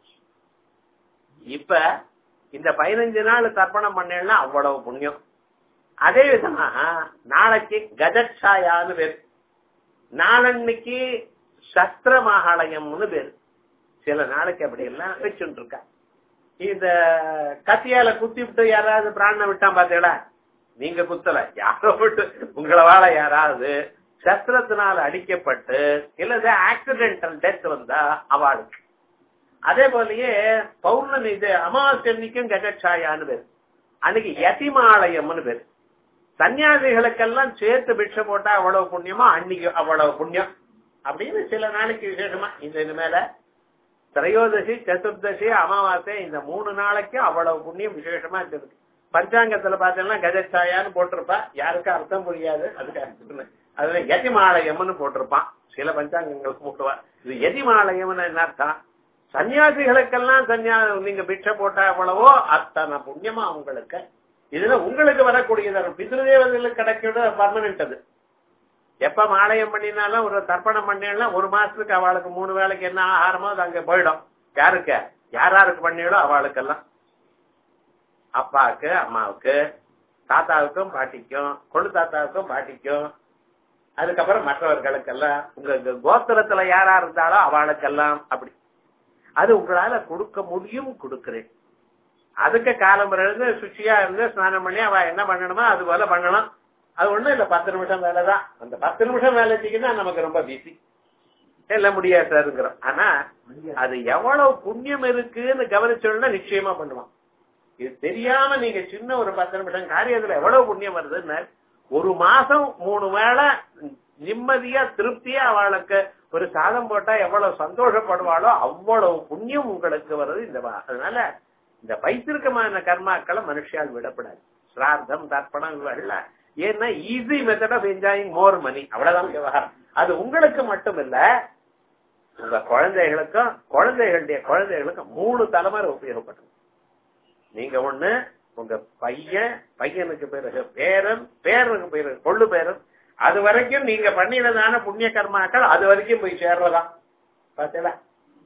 இப்ப இந்த பதினஞ்சு நாள் தர்ப்பணம் பண்ணேன்னா அவ்வளவு புண்ணியம் அதே விதமா நாளைக்கு கஜச்சாயான்னு பேரு நாளன்னைக்கு சஸ்திர மகாலயம்னு பேரு சில நாளைக்கு அப்படி எல்லாம் வச்சுட்டு இருக்கா இந்த கத்தியால குத்தி விட்டு யாராவது பிராணம் விட்டான் பாத்தீங்களா நீங்க குத்தல யாரோ விட்டு உங்களை வாழ யாராவது சஸ்திரத்தினால் அடிக்கப்பட்டு இல்லது ஆக்சிடென்டல் டெத் வந்தா அவளுக்கு அதே போலயே பௌர்ணமி இது அமாவாசை அன்னைக்கும் கஜச்சாயான்னு பேரு அன்னைக்கு யதிமாலயம்னு பேரு சன்னியாசிகளுக்கெல்லாம் சேர்த்து பிட்சை போட்டா அவ்வளவு புண்ணியமோ அன்னைக்கு அவ்வளவு புண்ணியம் அப்படின்னு சில நாளைக்கு விசேஷமா இந்த இது மேல திரையோதசி சதுர்தசி அமாவாசை இந்த மூணு நாளைக்கு அவ்வளவு புண்ணியம் விசேஷமா இருக்கு பஞ்சாங்கத்துல பாத்தீங்கன்னா கஜச்சாயான்னு போட்டிருப்பா யாருக்கும் அர்த்தம் புரியாது அதுக்கு அர்த்தம் அதுல யதிமாலயம்னு போட்டிருப்பான் சில பஞ்சாங்கங்கள் போட்டுவா இது யதிமாலயம்னு என்ன அர்த்தம் சன்னியாசிகளுக்கெல்லாம் சன்னியா நீங்க பிட்சை போட்டா எவ்வளவோ அத்தனை புண்ணியமா உங்களுக்கு இதுல உங்களுக்கு வரக்கூடியது பித்ருதேவதைகளுக்கு கிடைக்கிறது பர்மனன்ட் அது எப்ப மாலயம் பண்ணினாலும் ஒரு தர்ப்பணம் பண்ணினாலும் ஒரு மாசத்துக்கு அவளுக்கு மூணு வேளைக்கு என்ன ஆகாரமோ அது அங்க போயிடும் யாருக்கு யாராருக்கு பண்ணியோ அவளுக்கெல்லாம் அப்பாவுக்கு அம்மாவுக்கு தாத்தாவுக்கும் பாட்டிக்கும் கொழு தாத்தாவுக்கும் பாட்டிக்கும் அதுக்கப்புறம் மற்றவர்களுக்கெல்லாம் உங்க கோத்திரத்துல யாரா இருந்தாலோ அவளுக்கெல்லாம் அப்படி அது உங்களால கொடுக்க முடியும் கொடுக்கிறேன் அதுக்கு காலம் இருந்து சுச்சியா இருந்து ஸ்நானம் பண்ணி அவ என்ன பண்ணணுமோ அது போல பண்ணணும் அது ஒண்ணும் இல்ல பத்து நிமிஷம் வேலைதான் அந்த பத்து நிமிஷம் வேலை செய்யுன்னா நமக்கு ரொம்ப பிஸி எல்லாம் முடியாது சாருங்கிறோம் ஆனா அது எவ்வளவு புண்ணியம் இருக்குன்னு கவனிச்சோம்னா நிச்சயமா பண்ணுவான் இது தெரியாம நீங்க சின்ன ஒரு பத்து நிமிஷம் காரியத்துல எவ்வளவு புண்ணியம் வருதுன்னு ஒரு மாசம் மூணு வேளை நிம்மதியா திருப்தியா அவளுக்கு ஒரு சாதம் போட்டா எவ்வளவு சந்தோஷப்படுவாளோ அவ்வளவு புண்ணியம் உங்களுக்கு வருது இந்த வா- அதனால இந்த பைத்திருக்கமான கர்மாக்களை மனுஷியால் விடப்படாது சிரார்த்தம் தர்ப்பணம் இவல்ல ஏன்னா easy method of enjoying more money அவ்வளவுதான் விவகாரம் அது உங்களுக்கு மட்டும் இல்ல உங்க குழந்தைகளுக்கும் குழந்தைகளுடைய குழந்தைகளுக்கும் மூணு தலைமுறை உபயோகப்படும் நீங்க ஒண்ணு உங்க பையன் பையனுக்கு பிறகு பேரன் பேரனுக்கு பிறகு கொள்ளு பேரன் அது வரைக்கும் நீங்க பண்ணினதான புண்ணிய கர்மாக்கள் அது வரைக்கும் போய் சேர்றதா பார்த்தீங்களா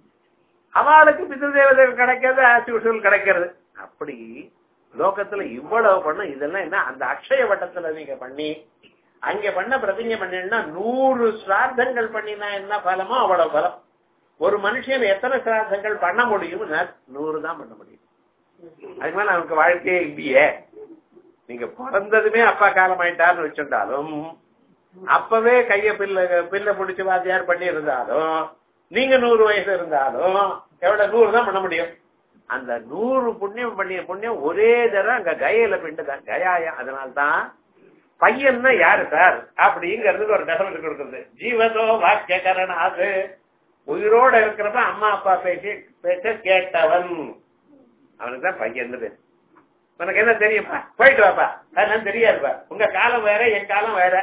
அவளுக்கு பித்ரு தேவதைகள் கிடைக்கிறது ஆஸ் யூஷுவல் கிடைக்கிறது அப்படி லோகத்துல இவ்வளவு பண்ண இதெல்லாம் என்ன அந்த அக்ஷய வட்டத்துல நீங்க பண்ணி அங்க பண்ண பிரதிங்க பண்ணினா நூறு சிரார்த்தங்கள் பண்ணினா என்ன பலமோ அவ்வளவு பலம் ஒரு மனுஷன் எத்தனை சிரார்த்தங்கள் பண்ண முடியும் நூறு தான் பண்ண முடியும் அதுக்கு மேல அவனுக்கு வாழ்க்கையே இல்லையே நீங்க பிறந்ததுமே அப்பா காலம் ஆயிட்டாருன்னு வச்சுட்டாலும் அப்பவே கைய பில்ல பில்ல பிடிச்சு வாத்தியார் பண்ணி இருந்தாலும் நீங்க நூறு வயசு இருந்தாலும் எவ்வளவு நூறு தான் பண்ண முடியும் அந்த நூறு புண்ணியம் பண்ணிய புண்ணியம் ஒரே தடவை அங்க கயையில பிண்டுதான் கயாயா அதனால்தான் பையன்னா யாரு சார் அப்படிங்கிறதுக்கு ஒரு டெஃபினட் கொடுக்குறது ஜீவதோ வாக்கிய கரணாது உயிரோட இருக்கிறப்ப அம்மா அப்பா பேசி பேச கேட்டவன் அவனுக்கு தான் பையன் பேர் உனக்கு என்ன தெரியுமா போயிட்டு வாப்பா அதெல்லாம் தெரியாதுப்பா உங்க காலம் வேற என் காலம் வேற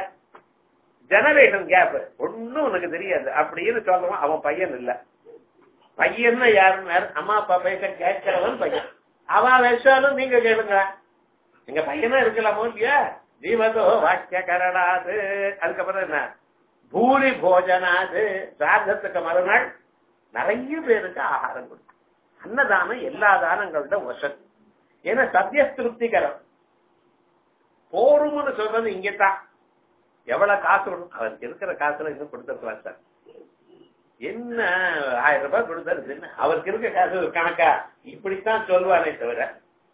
ஜெனரேஷன் கேப் ஒன்னும் உனக்கு தெரியாது அப்படின்னு சொல்றவன் அவன் பையன் இல்ல பையன் யாருன்னு அம்மா அப்பா பேச கேட்கிறவன் பையன் அவன் வச்சாலும் நீங்க கேளுங்க எங்க பையனா இருக்கலாமோ இல்லையா ஜீவதோ வாக்கிய கரணாது அதுக்கப்புறம் என்ன பூரி போஜனாது சாதத்துக்கு மறுநாள் நிறைய பேருக்கு ஆகாரம் கொடுக்கும் அன்னதானம் எல்லா தானங்களோட வசதி ஏன்னா சத்திய திருப்திகரம் போரும்னு சொல்றது இங்கதான் எவ்வளவு காசு வரும் அவருக்கு இருக்கிற காசுல இன்னும் கொடுத்துருக்கலாம் சார் என்ன ஆயிரம் ரூபாய் கொடுத்தாரு என்ன அவருக்கு இருக்க காசு ஒரு கணக்கா இப்படித்தான் சொல்லுவானே தவிர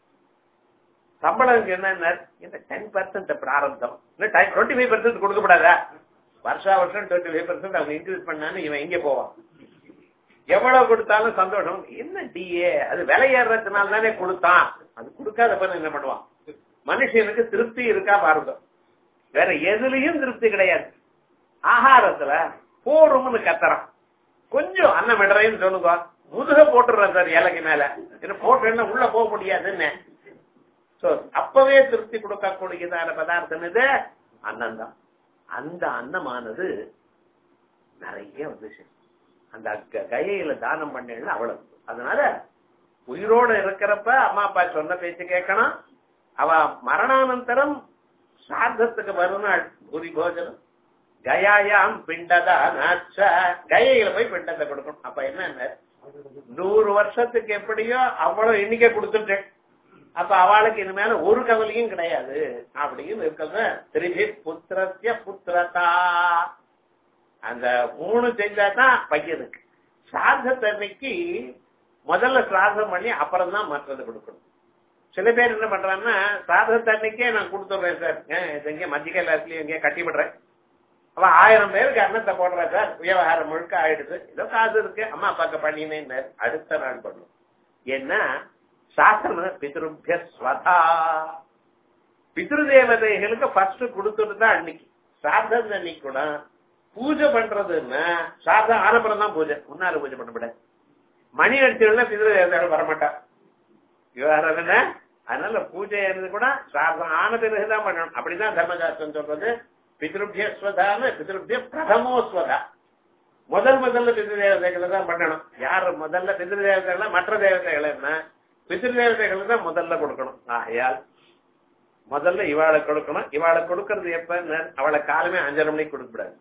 சம்பளம் என்ன இந்த டென் பர்சன்ட் பிராரம்பம் இல்ல டுவெண்ட்டி ஃபைவ் பர்சன்ட் கொடுக்கப்படாதா வருஷா வருஷம் டுவெண்ட்டி ஃபைவ் பர்சன்ட் அவங்க இன்க்ரீஸ் பண்ணான்னு இவன் எங்க போவான் எவ்வளவு கொடுத்தாலும் சந்தோஷம் என்ன டிஏ அது விலை ஏறதுனால தானே கொடுத்தான் அது கொடுக்காத பண்ண என்ன பண்ணுவான் மனுஷனுக்கு திருப்தி இருக்கா பாருங்க வேற எதுலயும் திருப்தி கிடையாது ஆகாரத்துல போரும்னு கத்துறான் கொஞ்சம் அன்னம் விடுறேன்னு சொல்லுங்க முதுக போட்டுறேன் சார் இலைக்கு மேல என்ன போட்டேன்னா உள்ள போக முடியாதுன்னு சோ அப்பவே திருப்தி கொடுக்கக்கூடியதான பதார்த்தம் இது அன்னம் தான் அந்த அன்னமானது நிறைய வந்துச்சு அந்த க- கயையில தானம் பண்ணேன்னு அவ்வளவு அதனால உயிரோட இருக்கிறப்ப அம்மா அப்பா சொன்ன பேச்சு கேட்கணும் அவ மரணானந்தரம் சார்த்தத்துக்கு மறுநாள் புரி போஜனம் கயாயாம் பிண்டதா நாச்ச கயையில போய் பிண்டத்தை கொடுக்கணும் அப்ப என்ன நூறு வருஷத்துக்கு எப்படியோ அவ்வளவு எண்ணிக்கை கொடுத்துட்டேன் அப்ப அவளுக்கு இனிமேல ஒரு கவலையும் கிடையாது அப்படின்னு இருக்கிறது திருபி புத்திரத்திய புத்திரதா அந்த மூணு செஞ்சாதான் பையனுக்கு சார்த்தன்னைக்கு முதல்ல சிராதம் பண்ணி அப்புறம் தான் மற்றது கொடுக்கணும் சில பேர் என்ன பண்றாங்கன்னா சாதத்தன்னைக்கே நான் கொடுத்துடுறேன் சார் எங்க மத்திய எல்லாத்துலயும் எங்கேயும் கட்டி விடுறேன் அவ ஆயிரம் பேருக்கு அன்னத்தை போடுறேன் சார் விவகாரம் முழுக்க ஆயிடுது ஏதோ காசு இருக்கு அம்மா அப்பாக்கு பண்ணினேன் அடுத்த நாள் பண்ணும் ஏன்னா சாஸ்திரம் பித்ருபிய ஸ்வதா பித்ரு தேவதைகளுக்கு ஃபர்ஸ்ட் கொடுத்துட்டு தான் அன்னைக்கு சாதம் அன்னைக்கு கூட பூஜை பண்றதுன்னா சாதம் ஆனப்புறம் தான் பூஜை முன்னால பூஜை பண்ணப்படாது மணி அடிச்சுன்னா பித்ரு தேவதைகள் வரமாட்டா விவகாரம் என்ன அதனால பூஜை இருந்து கூட சாதம் ஆன பிறகுதான் பண்ணணும் அப்படிதான் தர்மசாஸ்திரம் சொல்றது பித்ருபிய ஸ்வதான்னு பித்ருபிய பிரதமோஸ்வதா முதல் முதல்ல பித்ரு தேவதைகளை தான் பண்ணணும் யாரு முதல்ல பித்ரு தேவதைகளை மற்ற தேவதைகள் என்ன பித்ரு தேவதைகளை தான் முதல்ல கொடுக்கணும் ஆகையால் முதல்ல இவாளை கொடுக்கணும் இவாளை கொடுக்கறது எப்ப அவளை காலமே அஞ்சரை மணிக்கு கொடுக்கக்கூடாது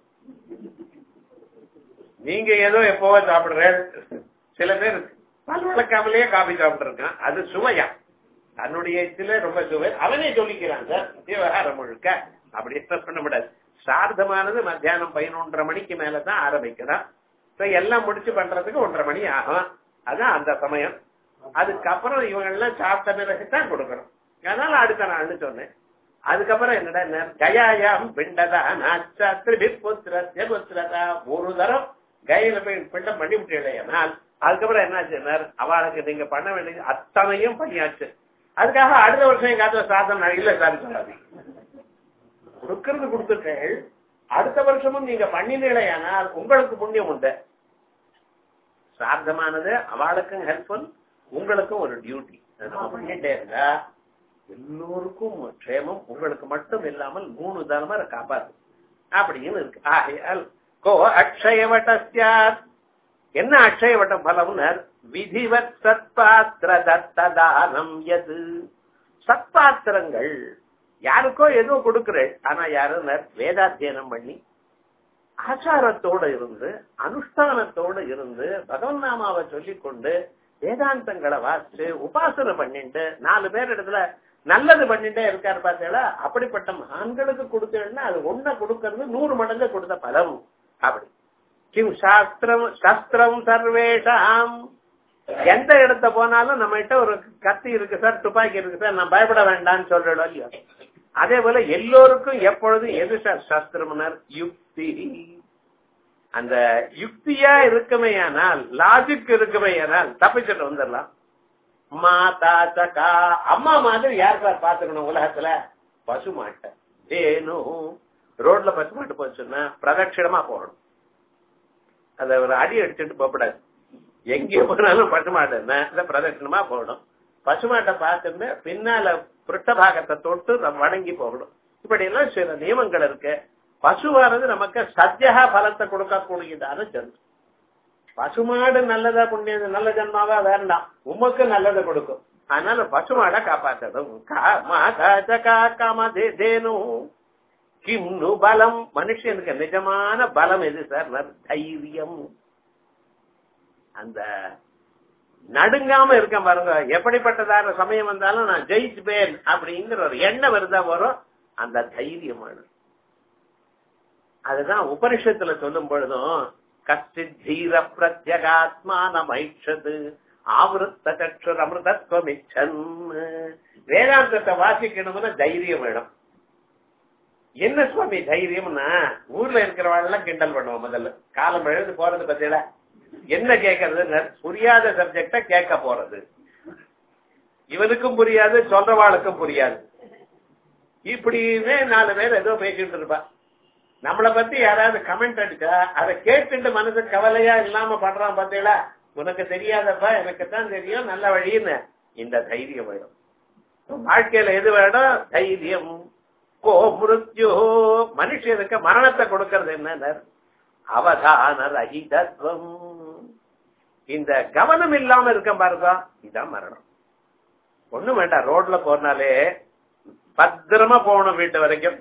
நீங்க ஏதோ எப்பவோ சாப்பிடுறேன் சில பேர் பல் வளர்க்காமலேயே காபி சாப்பிட்டுருக்கான் அது சுவையா தன்னுடைய இதுல ரொம்ப சுவை அவனே சொல்லிக்கிறான் சார் விவகாரம் முழுக்க அப்படி எக்ஸ்பிரஸ் பண்ண முடியாது சார்த்தமானது மத்தியானம் பதினொன்றரை மணிக்கு மேலதான் ஆரம்பிக்கிறான் So, எல்லாம் முடிச்சு பண்றதுக்கு ஒன்றரை மணி ஆகும் அதான் அந்த சமயம் அதுக்கப்புறம் இவங்க எல்லாம் சாப்பிட்ட பிறகுதான் கொடுக்கணும் அதனால அடுத்த நாள்னு சொன்னேன் அதுக்கப்புறம் என்னடா கயாயாம் பிண்டதா நாச்சா திருபி புத்திரத்ய புத்திரதா ஒரு தரம் கையில போய் பிண்டம் பண்ணி விட்டீங்களேனால் அதுக்கப்புறம் என்னாச்சு அவளுக்கு நீங்க பண்ண வேண்டியது அத்தனையும் பண்ணியாச்சு அதுக்காக அடுத்த வருஷம் எங்காவது சாதம் இல்ல சார் சொல்லாது கொடுக்கறது கொடுத்துட்டேன் அடுத்த வருஷமும் நீங்க பண்ணினீங்களேயானால் உங்களுக்கு புண்ணியம் உண்டு சார்த்தமானது அவளுக்கும் ஹெல்ப்ஃபுல் உங்களுக்கும் ஒரு டியூட்டி பண்ணிட்டே இருந்தா எல்லோருக்கும் க்ஷேமம் உங்களுக்கு மட்டும் இல்லாமல் மூணு தலைமுறை காப்பாத்து அப்படின்னு இருக்கு ஆகையால் கோ அக்ஷயவட்டாத் என்ன அக்ஷயவட்ட பலம்னர் விதிவத் சத்பாத்திர தத்ததானம் எது சத்பாத்திரங்கள் யாருக்கோ ஏதோ கொடுக்கிறேன் ஆனா யாரும் வேதாத்தியனம் பண்ணி ஆச்சாரத்தோட இருந்து அனுஷ்டானத்தோட இருந்து பகவன் நாமாவை சொல்லிக் கொண்டு வேதாந்தங்களை வாசிச்சு உபாசனை பண்ணிட்டு நாலு பேர் இடத்துல நல்லது பண்ணிட்டே இருக்காரு பார்த்தீங்களா அப்படிப்பட்ட ஆண்களுக்கு கொடுத்தேன்னா அது ஒன்ன கொடுக்கறது நூறு மடங்கு கொடுத்த பலம் அப்படி கிம் சாஸ்திரம் சஸ்திரம் சர்வேஷாம் எந்த இடத்த போனாலும் நம்ம கிட்ட ஒரு கத்தி இருக்கு சார் துப்பாக்கி இருக்கு சார் நான் பயப்பட வேண்டாம்னு சொல்றோம் இல்லையோ அதே போல எல்லோருக்கும் எப்பொழுதும் எது சார் சாஸ்திரம்னர் யுக்தி அந்த யுக்தியா இருக்குமையானால் லாஜிக் இருக்குமையானால் தப்பிச்சுட்டு வந்துடலாம் மாதா சகா அம்மா மாதிரி யார் சார் பாத்துக்கணும் உலகத்துல பசு மாட்டை வேணும் ரோட்ல பசு மாட்டு போச்சுன்னா பிரதட்சிணமா போகணும் அத ஒரு அடி அடிச்சுட்டு போகக்கூடாது எங்கே போனாலும் பசு மாடு பிரதட்சிணமா போகணும் பசுமாட்டை பார்த்துட்டு பின்னால பிருட்டபாகத்தை தொட்டு நம்ம வணங்கி போகணும் இப்படி எல்லாம் சில நியமங்கள் இருக்கு பசுவானது நமக்கு சத்தியகா பலத்தை கொடுக்கக்கூடியதான ஜந்து பசுமாடு நல்லதா புண்ணியம் நல்ல ஜன்மாவா வேண்டாம் உமக்கு நல்லதை கொடுக்கும் அதனால பசுமாடை காப்பாற்றணும் காமதேனும் கிம்னு பலம் மனுஷனுக்கு நிஜமான பலம் எது சார் தைரியம் அந்த நடுங்காம இருக்க பாருங்க எப்படிப்பட்டதான சமயம் வந்தாலும் நான் ஜெயிச்சுப்பேன் அப்படிங்கிற ஒரு எண்ணம் வருதா வரும் அந்த தைரியமான அதுதான் உபனிஷத்துல சொல்லும் பொழுதும் கஷ்டித் தீர பிரத்யகாத்மானமைஷது ஆவருத்த கற்றர் அமிர்தத்துவம் இச்சன் வேதாந்தத்தை வாசிக்கணும்னா தைரியம் வேணும் என்ன சுவாமி தைரியம்னா ஊர்ல இருக்கிறவாள் கிண்டல் பண்ணுவோம் முதல்ல காலம் எழுந்து போறது பத்தியில என்ன கேட்கறது புரியாத சப்ஜெக்ட கேட்க போறது இவனுக்கும் புரியாது சொல்றவாளுக்கும் புரியாது இப்படியுமே நாலு பேர் ஏதோ பேசிட்டு இருப்பா நம்மளை பத்தி யாராவது கமெண்ட் அடிச்சா அதை கேட்டுட்டு மனசு கவலையா இல்லாம பண்றான் பாத்தீங்களா உனக்கு தெரியாதப்பா எனக்கு தான் தெரியும் நல்ல வழின்னு இந்த தைரியம் வேணும் வாழ்க்கையில எது வேணும் தைரியம் கோ மிருத்யோ மனுஷனுக்கு மரணத்தை கொடுக்கறது என்ன அவதான ரஹிதத்துவம் இந்த கவனம் இல்லாம இருக்க பாருங்க இதான் மரணம் ஒண்ணும் வேண்டாம் ரோட்ல போனாலே பத்திரமா போகணும் வீட்டு வரைக்கும்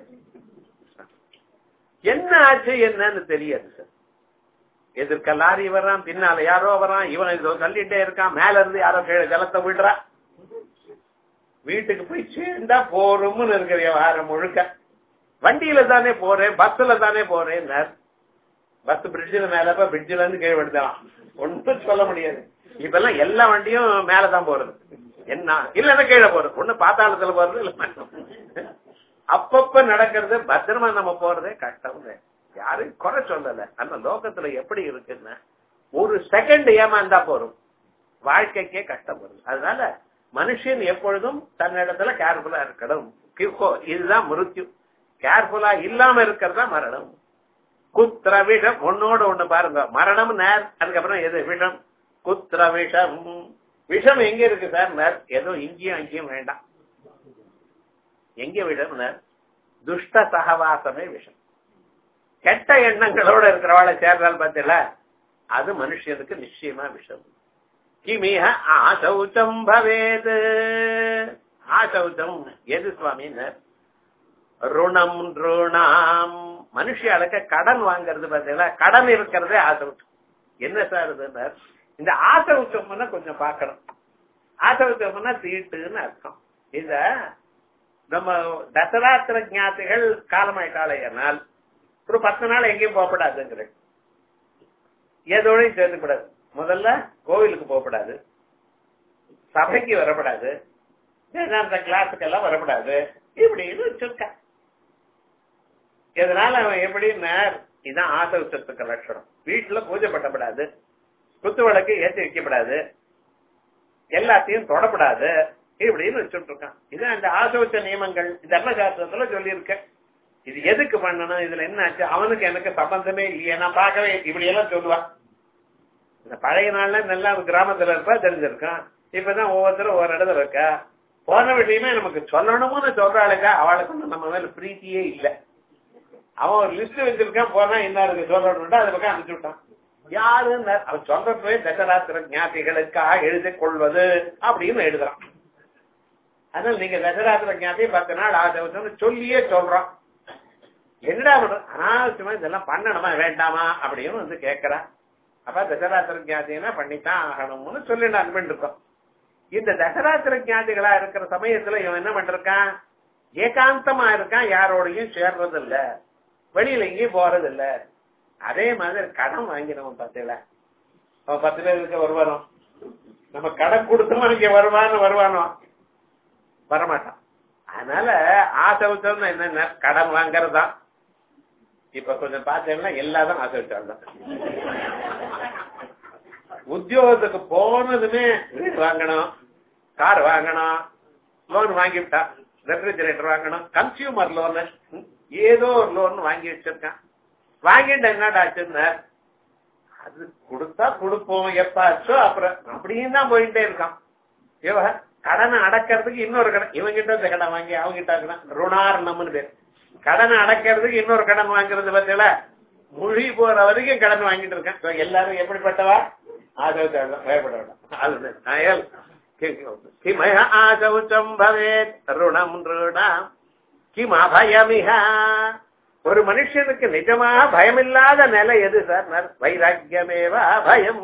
என்ன ஆச்சு என்னன்னு தெரியாது சார் எதிர்க்க லாரி வர்றான் பின்னால யாரோ வரான் இவன் இதோ தள்ளிட்டே இருக்கான் மேல இருந்து யாரோ கீழே ஜலத்தை விடுறா வீட்டுக்கு போய் சேர்ந்தா போறோம்னு இருக்கிற விவகாரம் முழுக்க வண்டியில தானே போறேன் பஸ்ல தானே போறேன் பஸ் பிரிட்ஜில் மேல பிரிட்ஜில இருந்து கீழே விடுதலாம் ஒன்னும் சொல்ல முடியாது இப்பெல்லாம் எல்லா வண்டியும் மேலதான் போறது என்ன இல்லன்னா கீழே போறது ஒண்ணு பாத்தாளத்துல போறது இல்ல அப்பப்ப நடக்கிறது பத்திரமா நம்ம போறதே கஷ்டம் யாரும் குறை சொல்லல அந்த லோகத்துல எப்படி இருக்குன்னா ஒரு செகண்ட் ஏமாந்தா போறோம் வாழ்க்கைக்கே கஷ்டம் வரும் அதனால மனுஷன் எப்பொழுதும் தன்னிடத்துல கேர்ஃபுல்லா இருக்கணும் இதுதான் மிருத்யு கேர்ஃபுல்லா இல்லாம இருக்கிறதா மரணம் குத்திர விஷம் ஒன்னோட ஒண்ணு பாருங்க மரணம் நேர் அதுக்கப்புறம் எது விஷம் குத்திர விஷம் விஷம் எங்க இருக்கு சார் நேர் ஏதோ இங்கேயும் அங்கேயும் வேண்டாம் எங்க விஷம் நேர் துஷ்ட சகவாசமே விஷம் கெட்ட எண்ணங்களோட இருக்கிறவாளை சேர்றால் பார்த்தல அது மனுஷனுக்கு நிச்சயமா விஷம் கிமிஹ ஆசௌச்சம் பவேது ஆசௌச்சம் எது சுவாமினர் ருணம் ருணாம் மனுஷியாளுக்கு கடன் வாங்குறது பாத்தீங்களா கடன் இருக்கிறதே ஆசௌச்சம் என்ன சார் இது இந்த ஆசௌச்சம்னா கொஞ்சம் பாக்கணும் ஆசௌச்சம்னா தீட்டுன்னு அர்த்தம் இத நம்ம தசராத்திர ஞாத்திகள் காலமாயிட்டாலேனால் ஒரு பத்து நாள் எங்கேயும் போகப்படாதுங்கிற ஏதோடையும் சேர்ந்துக்கூடாது முதல்ல கோவிலுக்கு போகப்படாது சபைக்கு வரப்படாது வேதாந்த கிளாஸுக்கு எல்லாம் வரப்படாது இப்படின்னு வச்சிருக்க இதனால அவன் எப்படின்னா இதுதான் ஆசௌச்சத்துக்கு லட்சணம் வீட்டுல பூஜை பண்ணப்படாது குத்து விளக்கு ஏற்றி வைக்கப்படாது எல்லாத்தையும் தொடப்படாது இப்படின்னு வச்சுட்டு இருக்கான் இது அந்த ஆசௌச்ச நியமங்கள் தர்மசாஸ்திரத்துல சொல்லியிருக்க இது எதுக்கு பண்ணணும் இதுல என்ன ஆச்சு அவனுக்கு எனக்கு சம்பந்தமே இல்லையே நான் பார்க்கவே இப்படி எல்லாம் சொல்லுவான் இந்த பழைய நாள்ல நல்லா கிராமத்துல இருப்பா தெரிஞ்சிருக்கான் இப்பதான் ஒவ்வொருத்தரும் ஒவ்வொரு இடத்துல இருக்கா போன விஷயமே நமக்கு சொல்லணும்னு சொல்றாளுக்கா அவளுக்கு ஒண்ணும் நம்ம மேல பிரீத்தியே இல்ல அவன் ஒரு லிஸ்ட் வச்சிருக்கான் போனா என்ன இருக்கு சொல்லணும்டா அது பக்கம் அனுப்பிச்சு விட்டான் யாருன்னு அவன் சொல்றப்பவே தசராத்திர ஞாத்திகளுக்காக எழுதி கொள்வது அப்படின்னு எழுதுறான் அதனால நீங்க தசராத்திர ஞாத்தியை பத்து நாள் ஆசை சொல்லியே சொல்றோம் என்னடா பண்றது அனாவசியமா இதெல்லாம் பண்ணணுமா வேண்டாமா அப்படின்னு வந்து கேக்குறா அப்ப தசராத்திர ஞாத்தினா பண்ணித்தான் ஆகணும்னு சொல்லி நான் இருக்கோம் இந்த தசராத்திர ஞாதிகளா இருக்கிற சமயத்துல இவன் என்ன பண்றான் ஏகாந்தமா இருக்கான் யாரோடையும் சேர்றது இல்ல வெளியில எங்கேயும் போறது இல்ல அதே மாதிரி கடன் வாங்கினவன் பார்த்தீங்களா அவன் பத்து பேருக்கு வருவானோ நம்ம கடன் கொடுத்தோம் இங்க வருவான்னு வருவானோ வரமாட்டான் அதனால ஆசை வச்சோம்னா என்ன கடன் வாங்கறது தான் இப்ப கொஞ்சம் பார்த்தீங்கன்னா எல்லாரும் ஆசை வச்சால்தான் உத்தியோகத்துக்கு போனதுமே வீடு வாங்கணும் கார் வாங்கணும் லோன் வாங்கிவிட்டா ரெஃப்ரிஜரேட்டர் வாங்கணும் கன்சியூமர் லோன் ஏதோ ஒரு லோன் வாங்கி வச்சிருக்கான் வாங்கிட்டு என்னடா ஆச்சுன்னா அது கொடுத்தா கொடுப்போம் எப்பாச்சோ அப்புறம் அப்படின்னு தான் போயிட்டே இருக்கான் இவ கடனை அடக்கிறதுக்கு இன்னொரு கடன் இவங்கிட்ட இந்த கடன் வாங்கி அவங்க கிட்ட ருணாரணம்னு பேர் கடனை அடக்கிறதுக்கு இன்னொரு கடன் வாங்குறது பத்தியில மொழி போற வரைக்கும் கடன் வாங்கிட்டு இருக்கேன் எல்லாரும் எப்படிப்பட்டவா பயப்பட வேண்டாம் கிமய ஆசௌச்சம் பவேத் ருணம் ருணாம் கிம் அபயமிஹ ஒரு மனுஷனுக்கு நிஜமா பயமில்லாத நிலை எது சார் வைராக்கியமேவா பயம்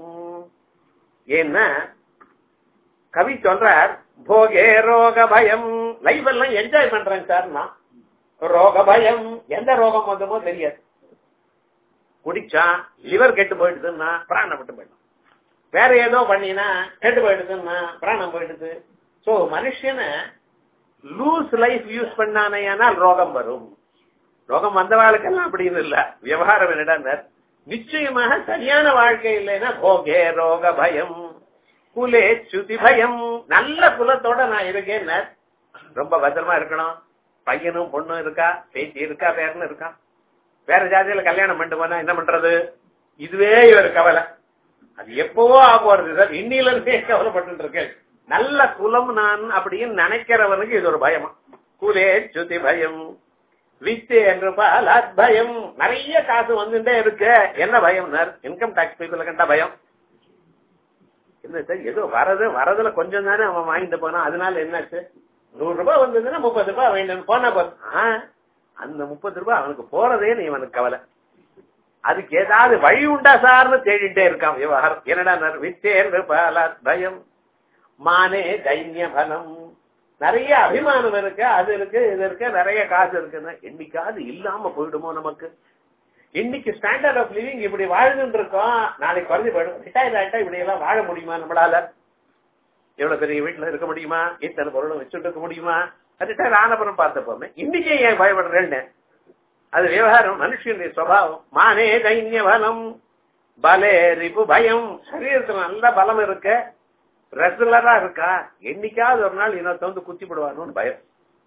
ஏன்னா கவி சொல்றார் போகே ரோக பயம் லைஃப் எல்லாம் என்ஜாய் பண்றேன் சார் நான் ரோக பயம் எந்த ரோகம் வந்தமோ தெரியாது குடிச்சான் லிவர் கெட்டு போயிடுதுன்னா பிராணம் விட்டு போயிடும் வேற ஏதோ பண்ணினா கெட்டு போயிடுதுன்னா பிராணம் போயிடுது சோ மனுஷனை லூஸ் லைஃப் யூஸ் பண்ணானேயானால் ரோகம் வரும் ரோகம் வந்தவாளுக்கெல்லாம் அப்படின்னு இல்ல விவகாரம் என்னடா நிச்சயமாக சரியான வாழ்க்கை இல்லைன்னா போகே ரோக பயம் குலே சுதி பயம் நல்ல குலத்தோட நான் இருக்கேன் ரொம்ப பத்திரமா இருக்கணும் பையனும் பொண்ணும் இருக்கா பேச்சு இருக்கா பேர்னு இருக்கா வேற ஜாதியில கல்யாணம் பண்ணிட்டு போனா என்ன பண்றது இதுவே இவர் கவலை அது எப்பவோ ஆக போறது சார் இன்னில இருந்தே கவலைப்பட்டு இருக்கேன் நல்ல குலம் நான் அப்படின்னு நினைக்கிறவனுக்கு இது ஒரு பயமா குலே சுதி பயம் வித்து என்று பாலாத் பயம் நிறைய காசு வந்துட்டே இருக்கு என்ன பயம் இன்கம் டாக்ஸ் பீப்புள கண்டா பயம் என்ன சார் ஏதோ வரது வரதுல கொஞ்சம் தானே அவன் வாங்கிட்டு போனான் அதனால என்னாச்சு நூறு ரூபாய் வந்ததுன்னா முப்பது ரூபாய் வேண்டும் போனா போதும் அந்த முப்பது ரூபாய் அவனுக்கு போறதே நீ அவனுக்கு கவலை அதுக்கு ஏதாவது வழி உண்டா சார்னு தேடிட்டே இருக்கான் விவகாரம் என்னடா வித்தேன் பாலாத் பயம் மானே தைன்ய பலம் நிறைய அபிமானம் இருக்கு அது இருக்கு இது இருக்கு நிறைய காசு இருக்குன்னா என்னைக்காவது இல்லாம போயிடுமோ நமக்கு இன்னைக்கு ஸ்டாண்டர்ட் ஆஃப் லிவிங் இப்படி வாழ்ந்துட்டு இருக்கோம் நாளைக்கு குறைஞ்சு போயிடும் ரிட்டையர் ஆயிட்டா இப்படி எல்லாம் வாழ முடியுமா நம்மளால எவ்வளவு பெரிய வீட்டுல இருக்க முடியுமா இத்தனை பொருளும் வச்சுட்டு இருக்க முடியுமா ரிட்டையர் ஆனப்புறம் பார்த்துப்போமே இன்னைக்கே ஏன் பயப்படுறேன்னு அது விவகாரம் மனுஷனுடைய சுவாவம் மானே தைன்ய பலம் பலே ரிபு பயம் சரீரத்துல நல்ல பலம் இருக்கு ரெகுலரா இருக்கா என்னைக்காவது ஒரு நாள் இன்னொருத்த வந்து குத்தி போடுவானு பயம்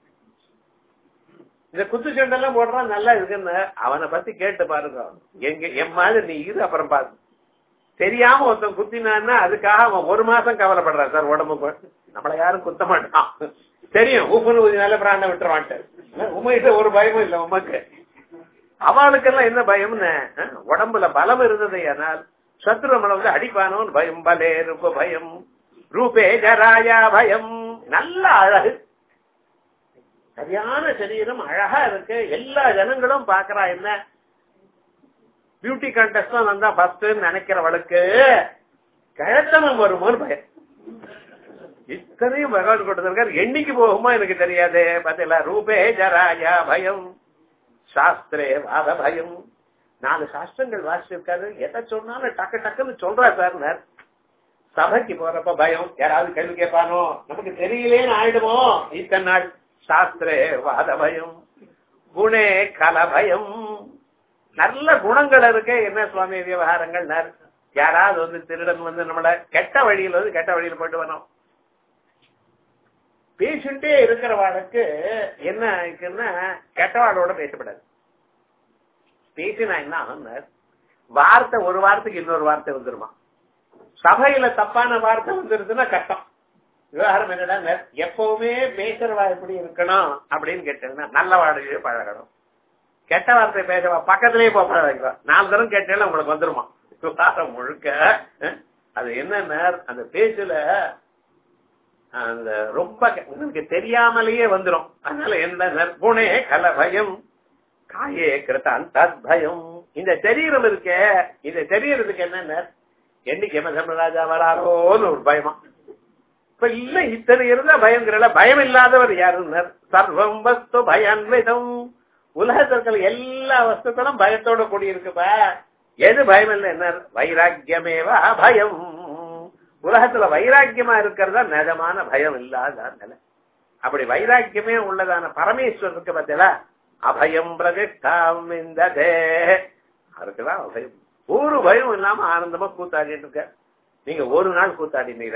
இந்த குத்து சண்டெல்லாம் போடுறான் நல்லா இருக்குன்னு அவனை பத்தி கேட்டு பாருங்க எங்க என் மாதிரி நீ இது அப்புறம் பாரு தெரியாம ஒருத்தன் குத்தினான்னா அதுக்காக அவன் ஒரு மாசம் கவலைப்படுறான் சார் உடம்புக்கு நம்மள யாரும் குத்த மாட்டான் தெரியும் உப்புன்னு ஊதினால பிராண்ட விட்டுருவான்ட்டு உமைகிட்ட ஒரு பயமும் இல்ல உமக்கு அவளுக்கெல்லாம் என்ன பயம்னு உடம்புல பலம் இருந்தது ஆனால் சத்ரு நம்மளை வந்து அடிப்பானோன்னு பயம் பலே ரூப பயம் ரூபே ஜராயா பயம் நல்ல அழகு சரியான சரீரம் அழகா இருக்கு எல்லா ஜனங்களும் பாக்குறா என்ன பியூட்டி கான்டெஸ்ட் வந்தா ஃபர்ஸ்ட் நினைக்கிறவளுக்கு கழத்தனம் வருமோன்னு பயம் இத்தனையும் பகவான் கொடுத்திருக்காரு என்னைக்கு போகுமா எனக்கு தெரியாது பாத்தீங்களா ரூபே ஜராயா பயம் சாஸ்திரே வாத பயம் நாலு சாஸ்திரங்கள் வாசிச்சிருக்காரு எதை சொன்னாலும் டக்கு டக்குன்னு சொல்றா சார் சபைக்கு போறப்ப பயம் யாராவது கேள்வி கேட்பானோ நமக்கு தெரியலேன்னு ஆயிடுமோ இத்தனை நாள் சாஸ்திரே வாத பயம் குணே கல பயம் நல்ல குணங்கள் இருக்கு என்ன சுவாமி விவகாரங்கள் நர்- யாராவது வந்து திருடன் வந்து நம்மள கெட்ட வழியில் வந்து கெட்ட வழியில் போயிட்டு வரணும் பேசிட்டே இருக்கிறவாளுக்கு என்ன இருக்குன்னா கெட்டவாளோட பேசப்படாது பேசினா என்ன ஆகும்னா வார்த்தை ஒரு வார்த்தைக்கு இன்னொரு வார்த்தை வந்துருமா சபையில தப்பான வார்த்தை வந்துருதுன்னா கஷ்டம் விவகாரம் என்னடா எப்பவுமே பேசுறவா எப்படி இருக்கணும் அப்படின்னு கேட்டீங்கன்னா நல்ல வார்த்தையே பழகணும் கெட்ட வார்த்தை பேசவா பக்கத்திலேயே போக நாலு தரம் கேட்டேன்னா உங்களுக்கு வந்துருமா விவகாரம் முழுக்க அஹ், அது என்னன்னா அந்த பேச்சுல அந்த ரொம்ப க- உங்களுக்கு தெரியாமலேயே வந்துரும் அதனால என்ன குணே கல பயம் காயே கிருத்தான் தத் பயம் இந்த சரீரம் இருக்கே இந்த சரீரத்துக்கு என்னென்ன என்னைக்கு யமதர்மராஜா வராரோன்னு ஒரு பயமா இப்ப இல்ல இத்தனை இருந்தா பயங்கர பயம் இல்லாதவர் யாருன்னார் சர்வம் வஸ்து பயன்விதம் உலகத்தில் இருக்கிற எல்லா வஸ்துக்களும் பயத்தோட கூடி இருக்குப்பா எது பயம் இல்லை என்ன வைராக்கியமேவா பயம் உலகத்துல வைராக்கியமா இருக்கிறதா நிஜமான பயம் இல்லாத நிலை அப்படி வைராக்கியமே உள்ளதான பரமேஸ்வரர் இருக்கு பார்த்தீங்களா அபயம் பிரதிஷ்டாம் இந்த அதுக்குதான் அபயம் ஒரு பயம் இல்லாம ஆனந்தமா கூத்தாடிட்டு இருக்க நீங்க ஒரு நாள் கூத்தாடினீங்க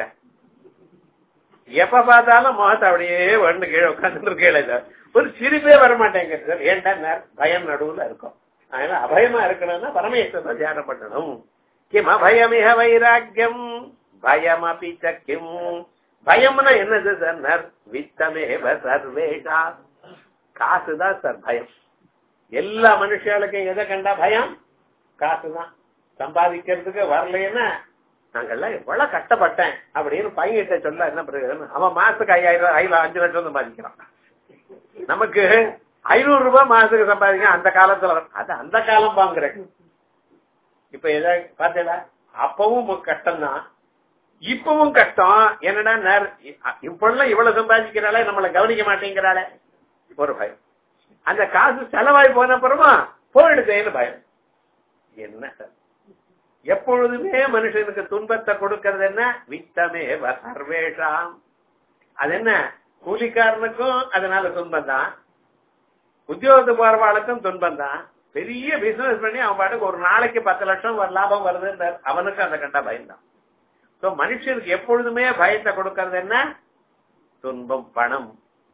எப்ப பார்த்தாலும் முகத்தை அப்படியே வந்து கீழே உட்கார்ந்து இருக்கல ஒரு சிரிப்பே வர மாட்டேங்குது சார் ஏன்டா நேர் பயம் நடுவுல இருக்கும் அதனால அபயமா இருக்கணும்னா பரமேஸ்வரன் தியானம் பண்ணணும் கிம் அபயமிக வைராக்கியம் பயம் அப்பி கிம் பயம்னா என்னது சார் நர் வித்தமேவ சர்வேஷா காசுதான் சார் பயம் எல்லா மனுஷர்களுக்கும் எதை கண்டா பயம் காசுதான் சம்பாதிக்கிறதுக்கு வரலைன்னா நாங்கெல்லாம் எவ்வளவு கஷ்டப்பட்டேன் அப்படின்னு பையன்கிட்ட சொல்ல என்ன பிரயோஜனம் அவன் மாசத்துக்கு ஐயாயிரம் ஐநூறு அஞ்சு லட்சம் சம்பாதிக்கிறான் நமக்கு ஐநூறு ரூபாய் மாசத்துக்கு சம்பாதிக்க அந்த காலத்துல அது அந்த காலம் வாங்குறேன் இப்ப எதை பார்த்தீங்களா அப்பவும் கஷ்டம் தான் இப்பவும் கஷ்டம் என்னடா நேர் இப்பெல்லாம் இவ்வளவு சம்பாதிக்கிறாளே நம்மளை கவனிக்க மாட்டேங்கிறாளே ஒரு பயம் அந்த காசு செலவாய் போன அப்புறமா போயிடுதேன்னு பயம் என்ன சார் எப்பொழுதுமே மனுஷனுக்கு துன்பத்தை கொடுக்கறது என்ன வித்தமே சர்வேஷாம் அது என்ன கூலிக்காரனுக்கும் அதனால துன்பம் தான் உத்தியோகத்து போறவாளுக்கும் துன்பம் தான் பெரிய பிசினஸ் பண்ணி அவன் பாட்டுக்கு ஒரு நாளைக்கு பத்து லட்சம் ஒரு லாபம் வருது அவனுக்கு அந்த கண்டா பயம்தான் சோ மனுஷனுக்கு எப்பொழுதுமே பயத்தை கொடுக்கறது என்ன துன்பம் பணம்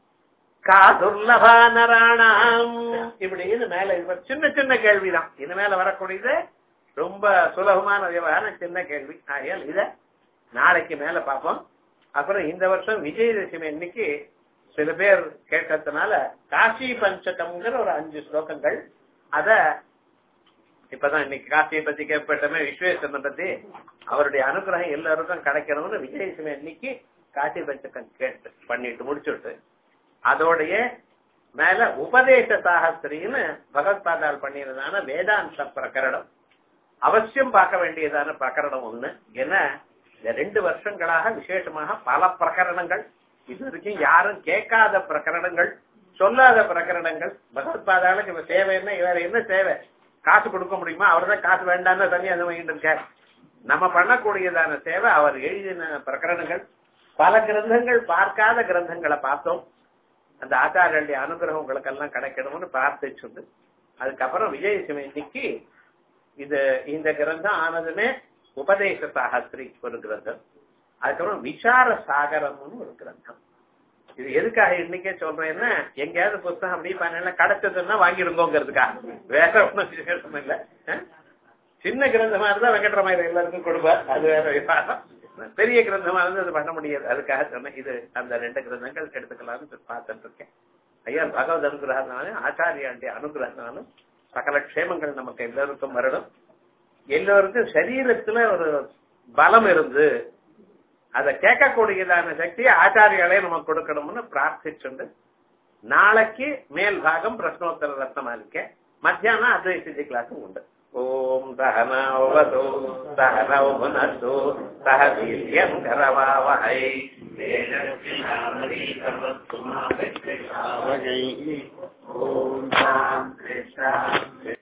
காதுர்லபா நராணாம் இப்படின்னு மேல இது சின்ன சின்ன கேள்விதான் இது மேல வரக்கூடியது ரொம்ப சுலபமான விவகாரம் சின்ன கேள்வி ஆகையால் இத நாளைக்கு மேல பார்ப்போம் அப்புறம் இந்த வருஷம் விஜயதசமி அன்னைக்கு சில பேர் கேட்டதுனால காசி பஞ்சகம்ங்கிற ஒரு அஞ்சு ஸ்லோகங்கள் அத இப்பதான் இன்னைக்கு காசியை பத்தி கேட்பட்டமே விஸ்வேஸ்வரன் பத்தி அவருடைய அனுகிரகம் எல்லாருக்கும் கிடைக்கணும்னு விஜயதசமி அன்னைக்கு காசி பஞ்சகம் கேட்டு பண்ணிட்டு முடிச்சுட்டு அதோடைய மேல உபதேச சாகஸ்திரின்னு பகவத்பாதால் பண்ணியதான வேதாந்த பிரகரணம் அவசியம் பார்க்க வேண்டியதான பிரகரணம் ஒண்ணு ஏன்னா இந்த ரெண்டு வருஷங்களாக விசேஷமாக பல பிரகரணங்கள் இது வரைக்கும் யாரும் கேட்காத பிரகரணங்கள் சொல்லாத பிரகரணங்கள் பகவத்பாதாளுக்கு இவ சேவை என்ன இவர் என்ன சேவை காசு கொடுக்க முடியுமா அவர் தான் காசு வேண்டாம்னு தனியா அந்த வாங்கிட்டு இருக்கார் நம்ம பண்ணக்கூடியதான சேவை அவர் எழுதின பிரகரணங்கள் பல கிரந்தங்கள் பார்க்காத கிரந்தங்களை பார்த்தோம் அந்த ஆச்சாரியருடைய அனுகிரகம் உங்களுக்கு எல்லாம் கிடைக்கணும்னு பிரார்த்திச்சுண்டு அதுக்கப்புறம் விஜயசிமை இன்னைக்கு இது இந்த கிரந்தம் ஆனதுமே உபதேச சாகஸ்திரி ஒரு கிரந்தம் அதுக்கப்புறம் விசார சாகரம்னு ஒரு கிரந்தம் இது எதுக்காக இன்னைக்கே சொல்றேன்னா எங்கேயாவது புத்தகம் அப்படி பண்ணல கிடைச்சதுன்னா வாங்கிருங்கோங்கிறதுக்காக வேற ஒண்ணும் விசேஷம் இல்ல அஹ்? சின்ன கிரந்தமா இருந்தா வெங்கட்ரமாயிரம் எல்லாருக்கும் கொடுப்பார் அது வேற விசாரம் பெரிய கிரந்தமா இருந்து அது பண்ண முடியாது அதுக்காக சொன்னேன் இது அந்த ரெண்டு கிரந்தங்கள் எடுத்துக்கலாம்னு பார்த்துட்டு இருக்கேன் ஐயா பகவத் அனுகிரகத்தினாலும் ஆச்சாரியாண்டிய அனுகிரகத்தினாலும் சகல க்ஷேமங்கள் நமக்கு எல்லாருக்கும் வரணும் எல்லோருக்கும் சரீரத்துல ஒரு பலம் இருந்து அதை கேட்கக்கூடியதான சக்தியை ஆச்சாரியாலே நமக்கு கொடுக்கணும்னு பிரார்த்திச்சுண்டு நாளைக்கு மேல் பாகம் பிரஷ்னோத்தர ரத்னமாலிக்க மத்தியானம் அத்வைசித்தி கிளாஸும் உண்டு ஓம் சகனவதோ சகனவ புனஸ்து சக வீரியம் கரவாவஹை ஓம் சாந்தி சாந்தி